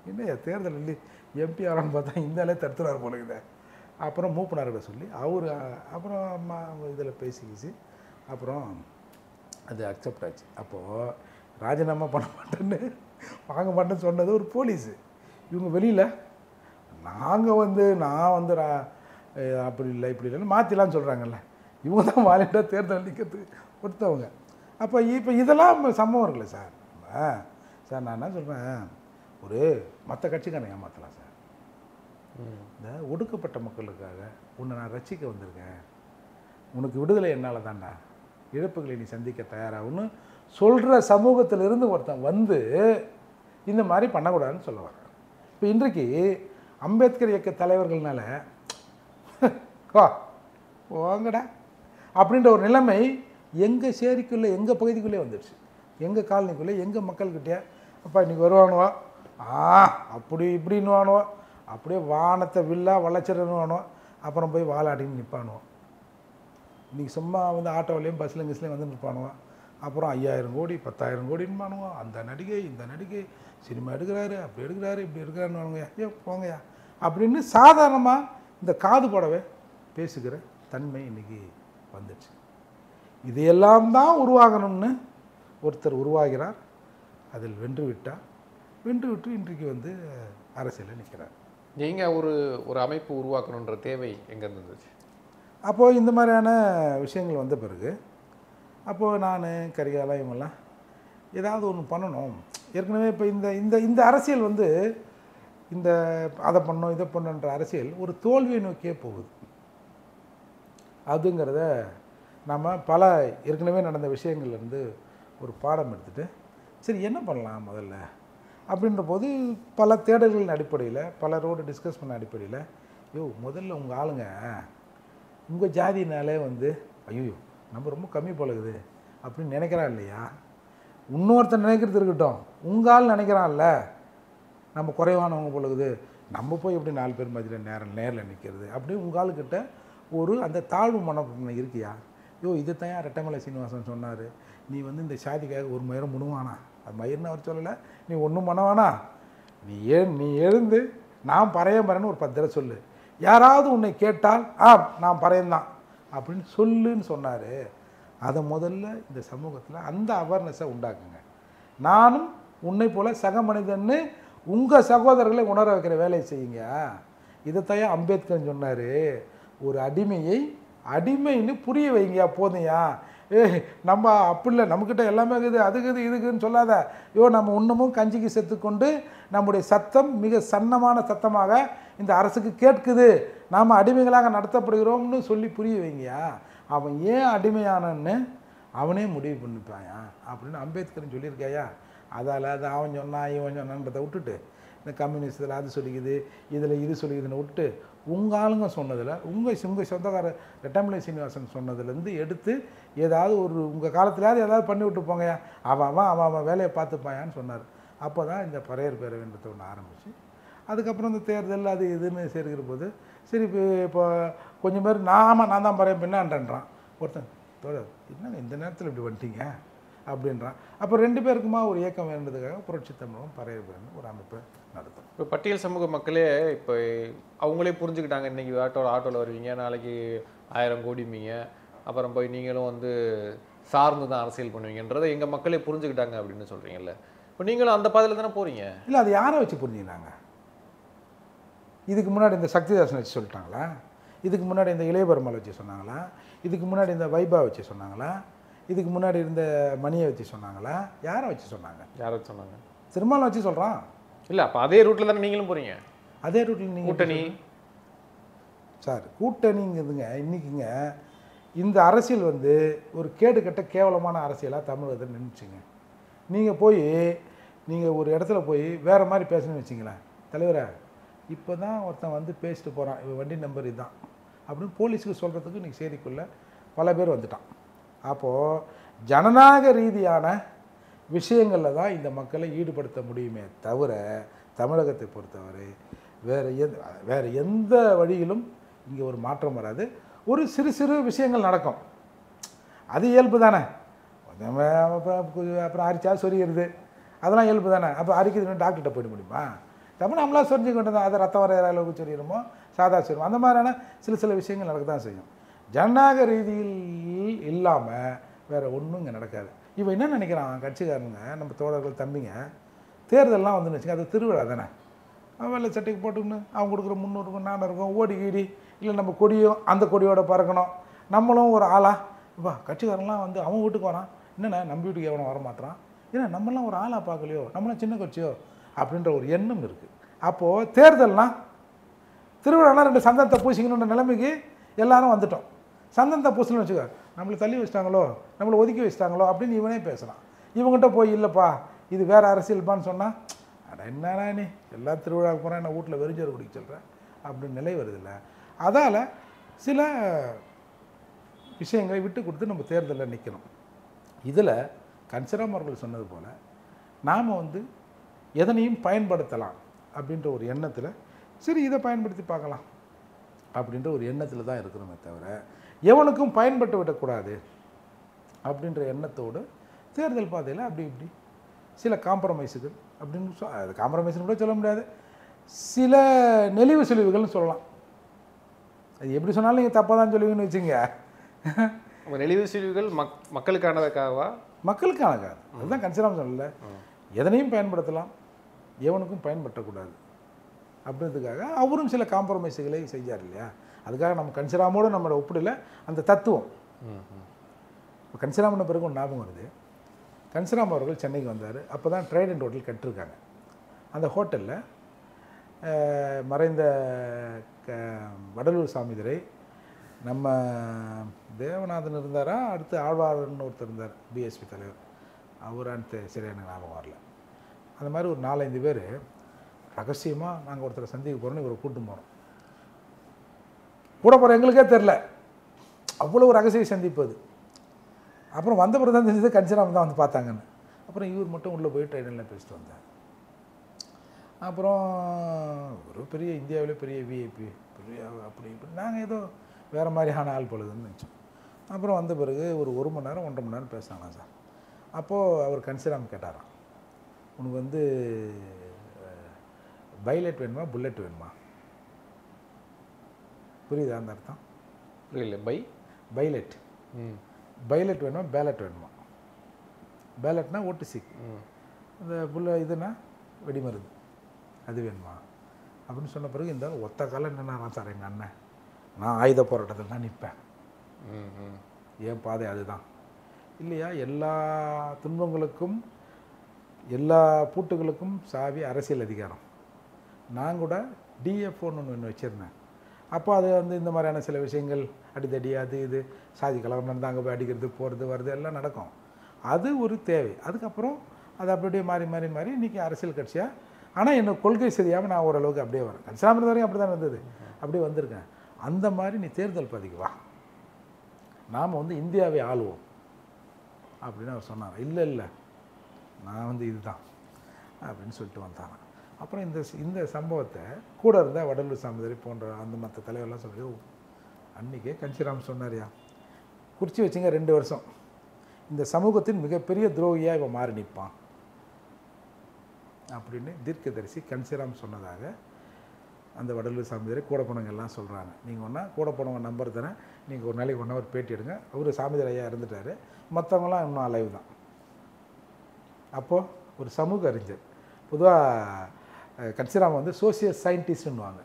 என்ன தேர்தல் இல்லை எம்பி ஆகிறான்னு பார்த்தா இந்த ஆளே தடுத்துறாரு போல இதை அப்புறம் மூப்பனார்கிட்ட சொல்லி அவர் அப்புறம் அம்மா இதில் பேசிக்கிச்சு அப்புறம் அது அக்செப்ட் ஆச்சு அப்போது ராஜினாமா பண்ண மாட்டேன்னு வாங்க மாட்டேன்னு சொன்னது ஒரு போலீஸு இவங்க வெளியில் நாங்கள் வந்து நான் வந்து ரா- அஹ் அப்படி இல்லை இப்படி இல்லைன்னு மாற்றிலான்னு சொல்கிறாங்கல்ல இவங்க தான் வாலண்டியாக தேர்தல் நிற்கிறதுக்கு ஒருத்தவங்க அப்போ இப்போ இதெல்லாம் சம்பவம் இருக்குல்ல சார் ஆ சார் நான் என்ன சொல்கிறேன் ஒரு மற்ற கட்சிக்காரன் ஏமாற்றலாம் சார் இந்த ஒடுக்கப்பட்ட மக்களுக்காக உன்னை நான் ரசிக்க வந்திருக்கேன் உனக்கு விடுதலை என்னால் தான்டா இழப்புகளை நீ சந்திக்க தயாராகுன்னு சொல்கிற சமூகத்திலிருந்து ஒருத்தன் வந்து இந்த மாதிரி பண்ணக்கூடாதுன்னு சொல்ல வரேன் இப்போ இன்றைக்கு அம்பேத்கர் இயக்க தலைவர்கள்னால வா போங்கடா அப்படின்ற ஒரு நிலைமை எங்கள் சேரிக்குள்ளே எங்கள் பகுதிக்குள்ளே வந்துடுச்சு எங்கள் காலனிக்குள்ளே எங்கள் மக்கள்கிட்டயே அப்பா இன்னைக்கு வருவானுவா ஆ அப்படி இப்படின்னு வானுவா அப்படியே வானத்தை வில்லா வளைச்சிடணும் அப்புறம் போய் வாலாட்டின்னு நிற்பானுவோம் இன்றைக்கி சும்மா வந்து ஆட்டோவிலையும் பஸ்லையும் கிஸ்லையும் வந்து நிற்பானுவான் அப்புறம் ஐயாயிரம் கோடி பத்தாயிரம் கோடின்னு பண்ணுவான் அந்த நடிகை இந்த நடிகை சினிமா எடுக்கிறாரு அப்படி எடுக்கிறாரு இப்படி எடுக்கிறாருன்னு ஐயோ போங்கய்யா அப்படின்னு சாதாரணமாக இந்த காது போடவே பேசுகிற தன்மை இன்னைக்கு வந்துச்சு இதையெல்லாம் தான் உருவாகணும்னு ஒருத்தர் உருவாகிறார் அதில் வென்று விட்டார் வென்று விட்டு இன்றைக்கு வந்து அரசியலில் நிற்கிறார் நீங்க ஒரு ஒரு அமைப்பு உருவாக்கணுன்ற தேவை எங்க இருந்துச்சு அப்போது இந்த மாதிரியான விஷயங்கள் வந்த பிறகு அப்போது நான் கரிகாலா இவங்கெல்லாம் ஏதாவது ஒன்று பண்ணணும் ஏற்கனவே இப்போ இந்த இந்த இந்த அரசியல் வந்து இந்த அதை பண்ணோம் இதை பண்ணோன்ற அரசியல் ஒரு தோல்வியை நோக்கியே போகுது அதுங்கிறத நம்ம பல ஏற்கனவே நடந்த விஷயங்கள்லேருந்து ஒரு பாடம் எடுத்துட்டு சரி என்ன பண்ணலாம் முதல்ல அப்படின்ற போது பல தேடல்களின் அடிப்படையில் பலரோடு டிஸ்கஸ் பண்ண அடிப்படையில் யோ முதல்ல உங்கள் ஆளுங்க உங்கள் ஜாதினாலே வந்து ஐயோ நம்ம ரொம்ப கம்மி பழகுது அப்படின்னு நினைக்கிறா இல்லையா இன்னொருத்தன் நினைக்கிறது இருக்கட்டும் உங்கள் ஆள் நினைக்கிறான்ல நம்ம குறைவானவங்க பொழுது நம்ம போய் எப்படி நாலு பேர் மதியில் நேரம் நேரில் நிற்கிறது அப்படி உங்கள் ஆளுக்கிட்ட ஒரு அந்த தாழ்வு மனப்பான்மை இருக்கியா யோ இது தான் ரெட்டமலை சீனிவாசன் சொன்னார் நீ வந்து இந்த சாதிக்காக ஒரு மயிரம் முணுவானா அது மயிர்னு அவர் சொல்லலை நீ ஒன்றும் பண்ணவானா நீ ஏ நீ எழுந்து நான் பறையன் பறையன்னு ஒரு பத்து தடவை சொல்லு யாராவது உன்னை கேட்டால் ஆ நான் பறையன்தான் அப்படின்னு சொல்லுன்னு சொன்னார் அதை முதல்ல இந்த சமூகத்தில் அந்த அவேர்னஸை உண்டாக்குங்க நானும் உன்னை போல சக மனிதன்னு உங்கள் சகோதரர்களை உணர வைக்கிற வேலையை செய்யுங்க இதைத்தான் அம்பேத்கர் சொன்னார் ஒரு அடிமையை அடிமைன்னு புரிய வைங்க போதையா ஏ நம்ம அப்படி இல்லை நம்மக்கிட்ட எல்லாமே இருக்குது அதுக்குது இதுக்குன்னு சொல்லாத ஐயோ நம்ம இன்னமும் கஞ்சிக்கு செத்துக்கொண்டு நம்முடைய சத்தம் மிக சன்னமான சத்தமாக இந்த அரசுக்கு கேட்குது நாம் அடிமைகளாக நடத்தப்படுகிறோம்னு சொல்லி புரிய வைங்கயா அவன் ஏன் அடிமையானன்னு அவனே முடிவு பண்ணிப்பாயா அப்படின்னு அம்பேத்கர்னு சொல்லியிருக்காயா அதால் அது அவன் சொன்னான் இவன் சொன்னான்றதை விட்டுட்டு இந்த கம்யூனிஸ்டில் அது சொல்லிக்குது இதில் இது சொல்லிக்குதுன்னு விட்டு உங்கள் ஆளுங்க சொன்னதில் உங்கள் உங்கள் சொந்தக்கார ரெட்டமலை சீனிவாசன் சொன்னதுலேருந்து எடுத்து ஏதாவது ஒரு உங்கள் காலத்துலையாவது ஏதாவது பண்ணி விட்டு போங்கயா அவன் அவன் அவன் அவன் வேலையை பார்த்துப்பாயான்னு சொன்னார் அப்போ தான் இந்த பறையர் பேரவைன்றதை ஒன்று ஆரம்பிச்சு அதுக்கப்புறம் இந்த தேர்தல் அது இதுன்னு சேர்க்கிற போது சரி இப்போ இப்போ கொஞ்சம் பேர் நான் ஆமாம் நான் தான் பறையன் பின்னான்றன்றான் ஒருத்தன் தோழர் என்னங்க இந்த நேரத்தில் இப்படி வந்துட்டீங்க அப்படின்றான் அப்போ ரெண்டு பேருக்குமா ஒரு இயக்கம் வேண்டதுக்காக புரட்சி தமிழகம் பறையர் பேரவை ஒரு அமைப்பை நடத்தும் இப்போ பட்டியல் சமூக மக்களே இப்போ அவங்களே புரிஞ்சுக்கிட்டாங்க இன்னைக்கு ஆட்டோவில் ஆட்டோவில் வருவீங்க நாளைக்கு ஆயிரம் கோடிம்பீங்க அப்புறம் போய் நீங்களும் வந்து சார்ந்து தான் அரசியல் பண்ணுவீங்கன்றதை எங்கள் மக்களே புரிஞ்சுக்கிட்டாங்க அப்படின்னு சொல்கிறீங்கல்ல இப்போ நீங்களும் அந்த பாதையில் தானே போகிறீங்க இல்லை அது யாரை வச்சு புரிஞ்சுக்கினாங்க இதுக்கு முன்னாடி இந்த சக்திதாசன் வச்சு சொல்லிட்டாங்களா இதுக்கு முன்னாடி இந்த இளையபெருமாள் வச்சு சொன்னாங்களா இதுக்கு முன்னாடி இந்த வைபா வச்சு சொன்னாங்களா இதுக்கு முன்னாடி இருந்த மணியை வச்சு சொன்னாங்களா யாரை வச்சு சொன்னாங்க யாரை சொன்னாங்க திருமாவளவன் வச்சு சொல்கிறான் இல்லை அப்போ அதே ரூட்டில் தானே நீங்களும் போகிறீங்க அதே ரூட்டில் நீங்கள் கூட்டணி சார் கூட்டணிங்கிறதுங்க இன்றைக்கிங்க இந்த அரசியல் வந்து ஒரு கேடு கட்ட கேவலமான அரசியலாக தமிழகத்தில் நின்றுச்சுங்க நீங்கள் போய் நீங்கள் ஒரு இடத்துல போய் வேறு மாதிரி பேசணும்னு வச்சிங்களேன் தலைவரே இப்போ தான் ஒருத்தன் வந்து பேசிட்டு போகிறான் இவன் வண்டி நம்பர் இதுதான் அப்படின்னு போலீஸுக்கு சொல்கிறதுக்கு இன்றைக்கி செய்திக்குள்ளே பல பேர் வந்துட்டான் அப்போது ஜனநாயக ரீதியான விஷயங்களில் தான் இந்த மக்களை ஈடுபடுத்த முடியுமே தவிர தமிழகத்தை பொறுத்தவரை வேறு எந்த வேறு எந்த வழியிலும் இங்கே ஒரு மாற்றம் வராது ஒரு சிறு சிறு விஷயங்கள் நடக்கும் அது இயல்பு தானே கொஞ்சம் அப்புறம் கொஞ்சம் அப்புறம் அரிச்சா சொரியிறது அதெல்லாம் இயல்பு தானே அப்போ அரிக்குதுன்னு டாக்டர்கிட்ட போயிட முடியுமா தமிழ் நம்மளா சொரிஞ்சுக்கிட்டு தான் அது ரத்தம் வரைகிற அளவுக்கு சொல்லிடுமோ சாதா சொல்லுவோம் அந்த மாதிரியான சில சில விஷயங்கள் நடக்க தான் செய்யும் ஜனநாயக ரீதியில் இல்லாமல் வேற ஒன்றும் இங்கே நடக்காது இவன் என்ன நினைக்கிறான் கட்சிக்காரனுங்க நம்ம தோழர்கள் தம்பிங்க தேர்தல்லாம் வந்து வச்சுங்க அது திருவிழா தானே அவன் வெள்ளை சட்டைக்கு போட்டுக்கின்னு அவங்க கொடுக்குற முந்நூறுக்கும் நானூறுக்கும் ஓடி கீடி இல்லை நம்ம கொடியும் அந்த கொடியோட பறக்கணும் நம்மளும் ஒரு ஆளா வா கட்சிக்காரன்லாம் வந்து அவன் வீட்டுக்கு வரான் என்னண்ணே நம்ம வீட்டுக்கு எவனும் வரமாட்டான் ஏன்னா நம்மளாம் ஒரு ஆளா பார்க்கலையோ நம்மளாம் சின்ன கட்சியோ அப்படின்ற ஒரு எண்ணம் இருக்குது அப்போது தேர்தல்னால் திருவிழானா ரெண்டு சந்தனத்தை பூசிக்கணுன்ற நிலைமைக்கு எல்லாரும் வந்துட்டோம் சந்தனத்தை பூசணும்னு வச்சுக்கோ நம்மளை தள்ளி வச்சிட்டாங்களோ நம்மளை ஒதுக்கி வச்சிட்டாங்களோ அப்படின்னு இவனே பேசுகிறான் இவங்ககிட்ட போய் இல்லைப்பா இது வேறு அரசியல்பான்னு சொன்னால் அட என்னடா நீ எல்லா திருவிழாவுக்கு போகிறேன் என்ன வீட்டில் வெறிஞ்சோறு குடிக்க சொல்கிறேன் அப்படின்னு நிலை வருதில்ல அதால் சில விஷயங்களை விட்டு கொடுத்து நம்ம தேர்தலில் நிற்கணும் இதில் கன்சிராம் அவர்கள் சொன்னது போல் நாம் வந்து எதனையும் பயன்படுத்தலாம் அப்படின்ற ஒரு எண்ணத்தில் சரி இதை பயன்படுத்தி பார்க்கலாம் அப்படின்ற ஒரு எண்ணத்தில் தான் இருக்கிறோமே தவிர எவனுக்கும் பயன்பட்டு விடக்கூடாது அப்படின்ற எண்ணத்தோடு தேர்தல் பாதையில் அப்படி இப்படி சில காம்ப்ரமைஸுகள் அப்படின்னு சொ அது காம்ப்ரமைஸ்னு கூட சொல்ல முடியாது சில நெளிவு சுழிவுகள்னு சொல்லலாம் அது எப்படி சொன்னாலும் நீங்கள் தப்பாக தான் சொல்லுவீங்கன்னு வச்சுங்க உங்க நெளிவு சுழிவுகள் மக் மக்களுக்கானதுக்காகவா மக்களுக்கான அதுதான் கன்சிராம் சொல்லல எதனையும் பயன்படுத்தலாம் எவனுக்கும் பயன்படுத்தக்கூடாது அப்படின்றதுக்காக அவரும் சில காம்ப்ரமைஸுகளை செஞ்சார் இல்லையா அதுக்காக நம்ம கன்சிராமோடு நம்மளோட ஒப்பிடல அந்த தத்துவம் ம், ம். இப்போ கன்சிராமன பிறகு ஒரு ஞாபகம் வருது கன்சிராம் அவர்கள் சென்னைக்கு வந்தார் அப்போ தான் ட்ரைடன்ட் ஹோட்டல் கட்டிருக்காங்க அந்த ஹோட்டலில் மறைந்த க வடலூர் சாமிதுரை நம்ம தேவநாதன் இருந்தாரா அடுத்து ஆழ்வார்னு ஒருத்தர் இருந்தார் பிஎஸ்பி தலைவர் அவரான்னு தெ- சரியா எனக்கு ஞாபகம் வரல அந்த மாதிரி ஒரு நாலஞ்சு பேர் ரகசியமாக நாங்கள் ஒருத்தரை சந்திக்க போகிறோன்னு இவரை கூட்டு போகிறோம் கூட போகிற எங்களுக்கே தெரில அவ்வளோ ஒரு ரகசிய சந்திப்பு அது அப்புறம் வந்த பிறகு தான் தெரிஞ்சது கன்சிராம் தான் வந்து பார்த்தாங்கன்னு அப்புறம் இவர் மட்டும் உள்ளே போய் ட்ரெயினில் பேசிட்டு வந்தார் அப்புறம் ஒரு பெரிய இந்தியாவிலே பெரிய விஐபி பெரிய அப்படி இப்படி நாங்கள் ஏதோ வேறு மாதிரியான ஆள் பொழுதுன்னு நினச்சோம் அப்புறம் வந்த பிறகு ஒரு ஒரு மணி நேரம் ஒன்றரை மணி நேரம் பேசினாங்க சார் அப்போது அவர் கன்சிராம் கேட்டாராம் உனக்கு வந்து பைலட் வேணுமா புல்லட் வேணுமா புரியுதா அந்த அர்த்தம் புரியல பை பைலட் ம் பைலட் வேணுமா பேலட் வேணுமா பேலட்னா ஓட்டு சீக் ம் இந்த புல்ல இதுனா வெடிமருந்து அது வேணுமா அப்படின்னு சொன்ன பிறகு இந்த ஆள் ஒத்த காலம் நின்னாராம் சார் எங்கள் அண்ணன் நான் ஆயுத போராட்டத்தில் தான் நிற்பேன் ம் ம் என் பாதை அதுதான் இல்லையா எல்லா துன்பங்களுக்கும் எல்லா பூட்டுகளுக்கும் சாவி அரசியல் அதிகாரம் நான் கூட டிஎஃப்ஓன்னு ஒன்று வச்சுருந்தேன் அப்போ அது வந்து இந்த மாதிரியான சில விஷயங்கள் அடிதடி அது இது சாதி கலவரம் நடந்து அங்கே போய் அடிக்கிறது போகிறது வருது எல்லாம் நடக்கும் அது ஒரு தேவை அதுக்கப்புறம் அது அப்படியே மாறி மாறி மாறி இன்றைக்கி அரசியல் கட்சியாக ஆனால் என்ன கொள்கை சரியாமல் நான் ஓரளவுக்கு அப்படியே வரேன் கன்சிராமர் வரையும் அப்படி தான் இருந்தது அப்படியே வந்திருக்கேன் அந்த மாதிரி நீ தேர்தல் பதிக்கு வா நாம் வந்து இந்தியாவை ஆளுவோம் அப்படின்னு அவர் சொன்னார் இல்லை இல்லை நான் வந்து இதுதான் அப்படின்னு சொல்லிட்டு வந்தாங்க அப்புறம் இந்த இந்த சம்பவத்தை கூட இருந்த வடலூர் சாமிதாரி போன்ற அந்த மற்ற தலைவர்லாம் சொல்லி "ஓ, அன்னைக்கே கஞ்சிராம் சொன்னார்யா குறித்து வச்சுங்க ரெண்டு வருஷம் இந்த சமூகத்தின் மிகப்பெரிய துரோகியாக இவன் மாறி நிற்பான் அப்படின்னு தீர்க்கதரிசி கன்சிராம் சொன்னதாக அந்த வடலூர் சாமிதாரி கூட போனவங்க எல்லாம் சொல்கிறாங்க நீங்கள் ஒன்றா கூட போனவங்க நம்பர் தரேன் நீங்கள் ஒரு நாளைக்கு ஒன் ஹவர் பேட்டி எடுங்க அவர் சாமிதார் ஐயா இருந்துட்டார் மற்றவங்களாம் இன்னும் அலைவு தான் அப்போது ஒரு சமூக அறிஞர் பொதுவாக கன்சிராம் வந்து சோசியல் சயின்டிஸ்ட்னுவாங்க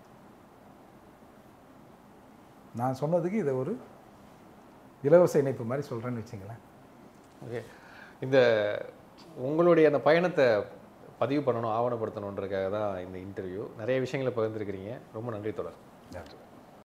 நான் சொன்னதுக்கு இதை ஒரு இலவச இணைப்பு மாதிரி சொல்கிறேன்னு வச்சுங்களேன் ஓகே இந்த உங்களுடைய அந்த பயணத்தை பதிவு பண்ணணும் ஆவணப்படுத்தணுன்றதுக்காக தான் இந்த இன்டர்வியூ நிறைய விஷயங்களை பகிர்ந்துருக்கிறீங்க ரொம்ப நன்றி தொடர் நன்றி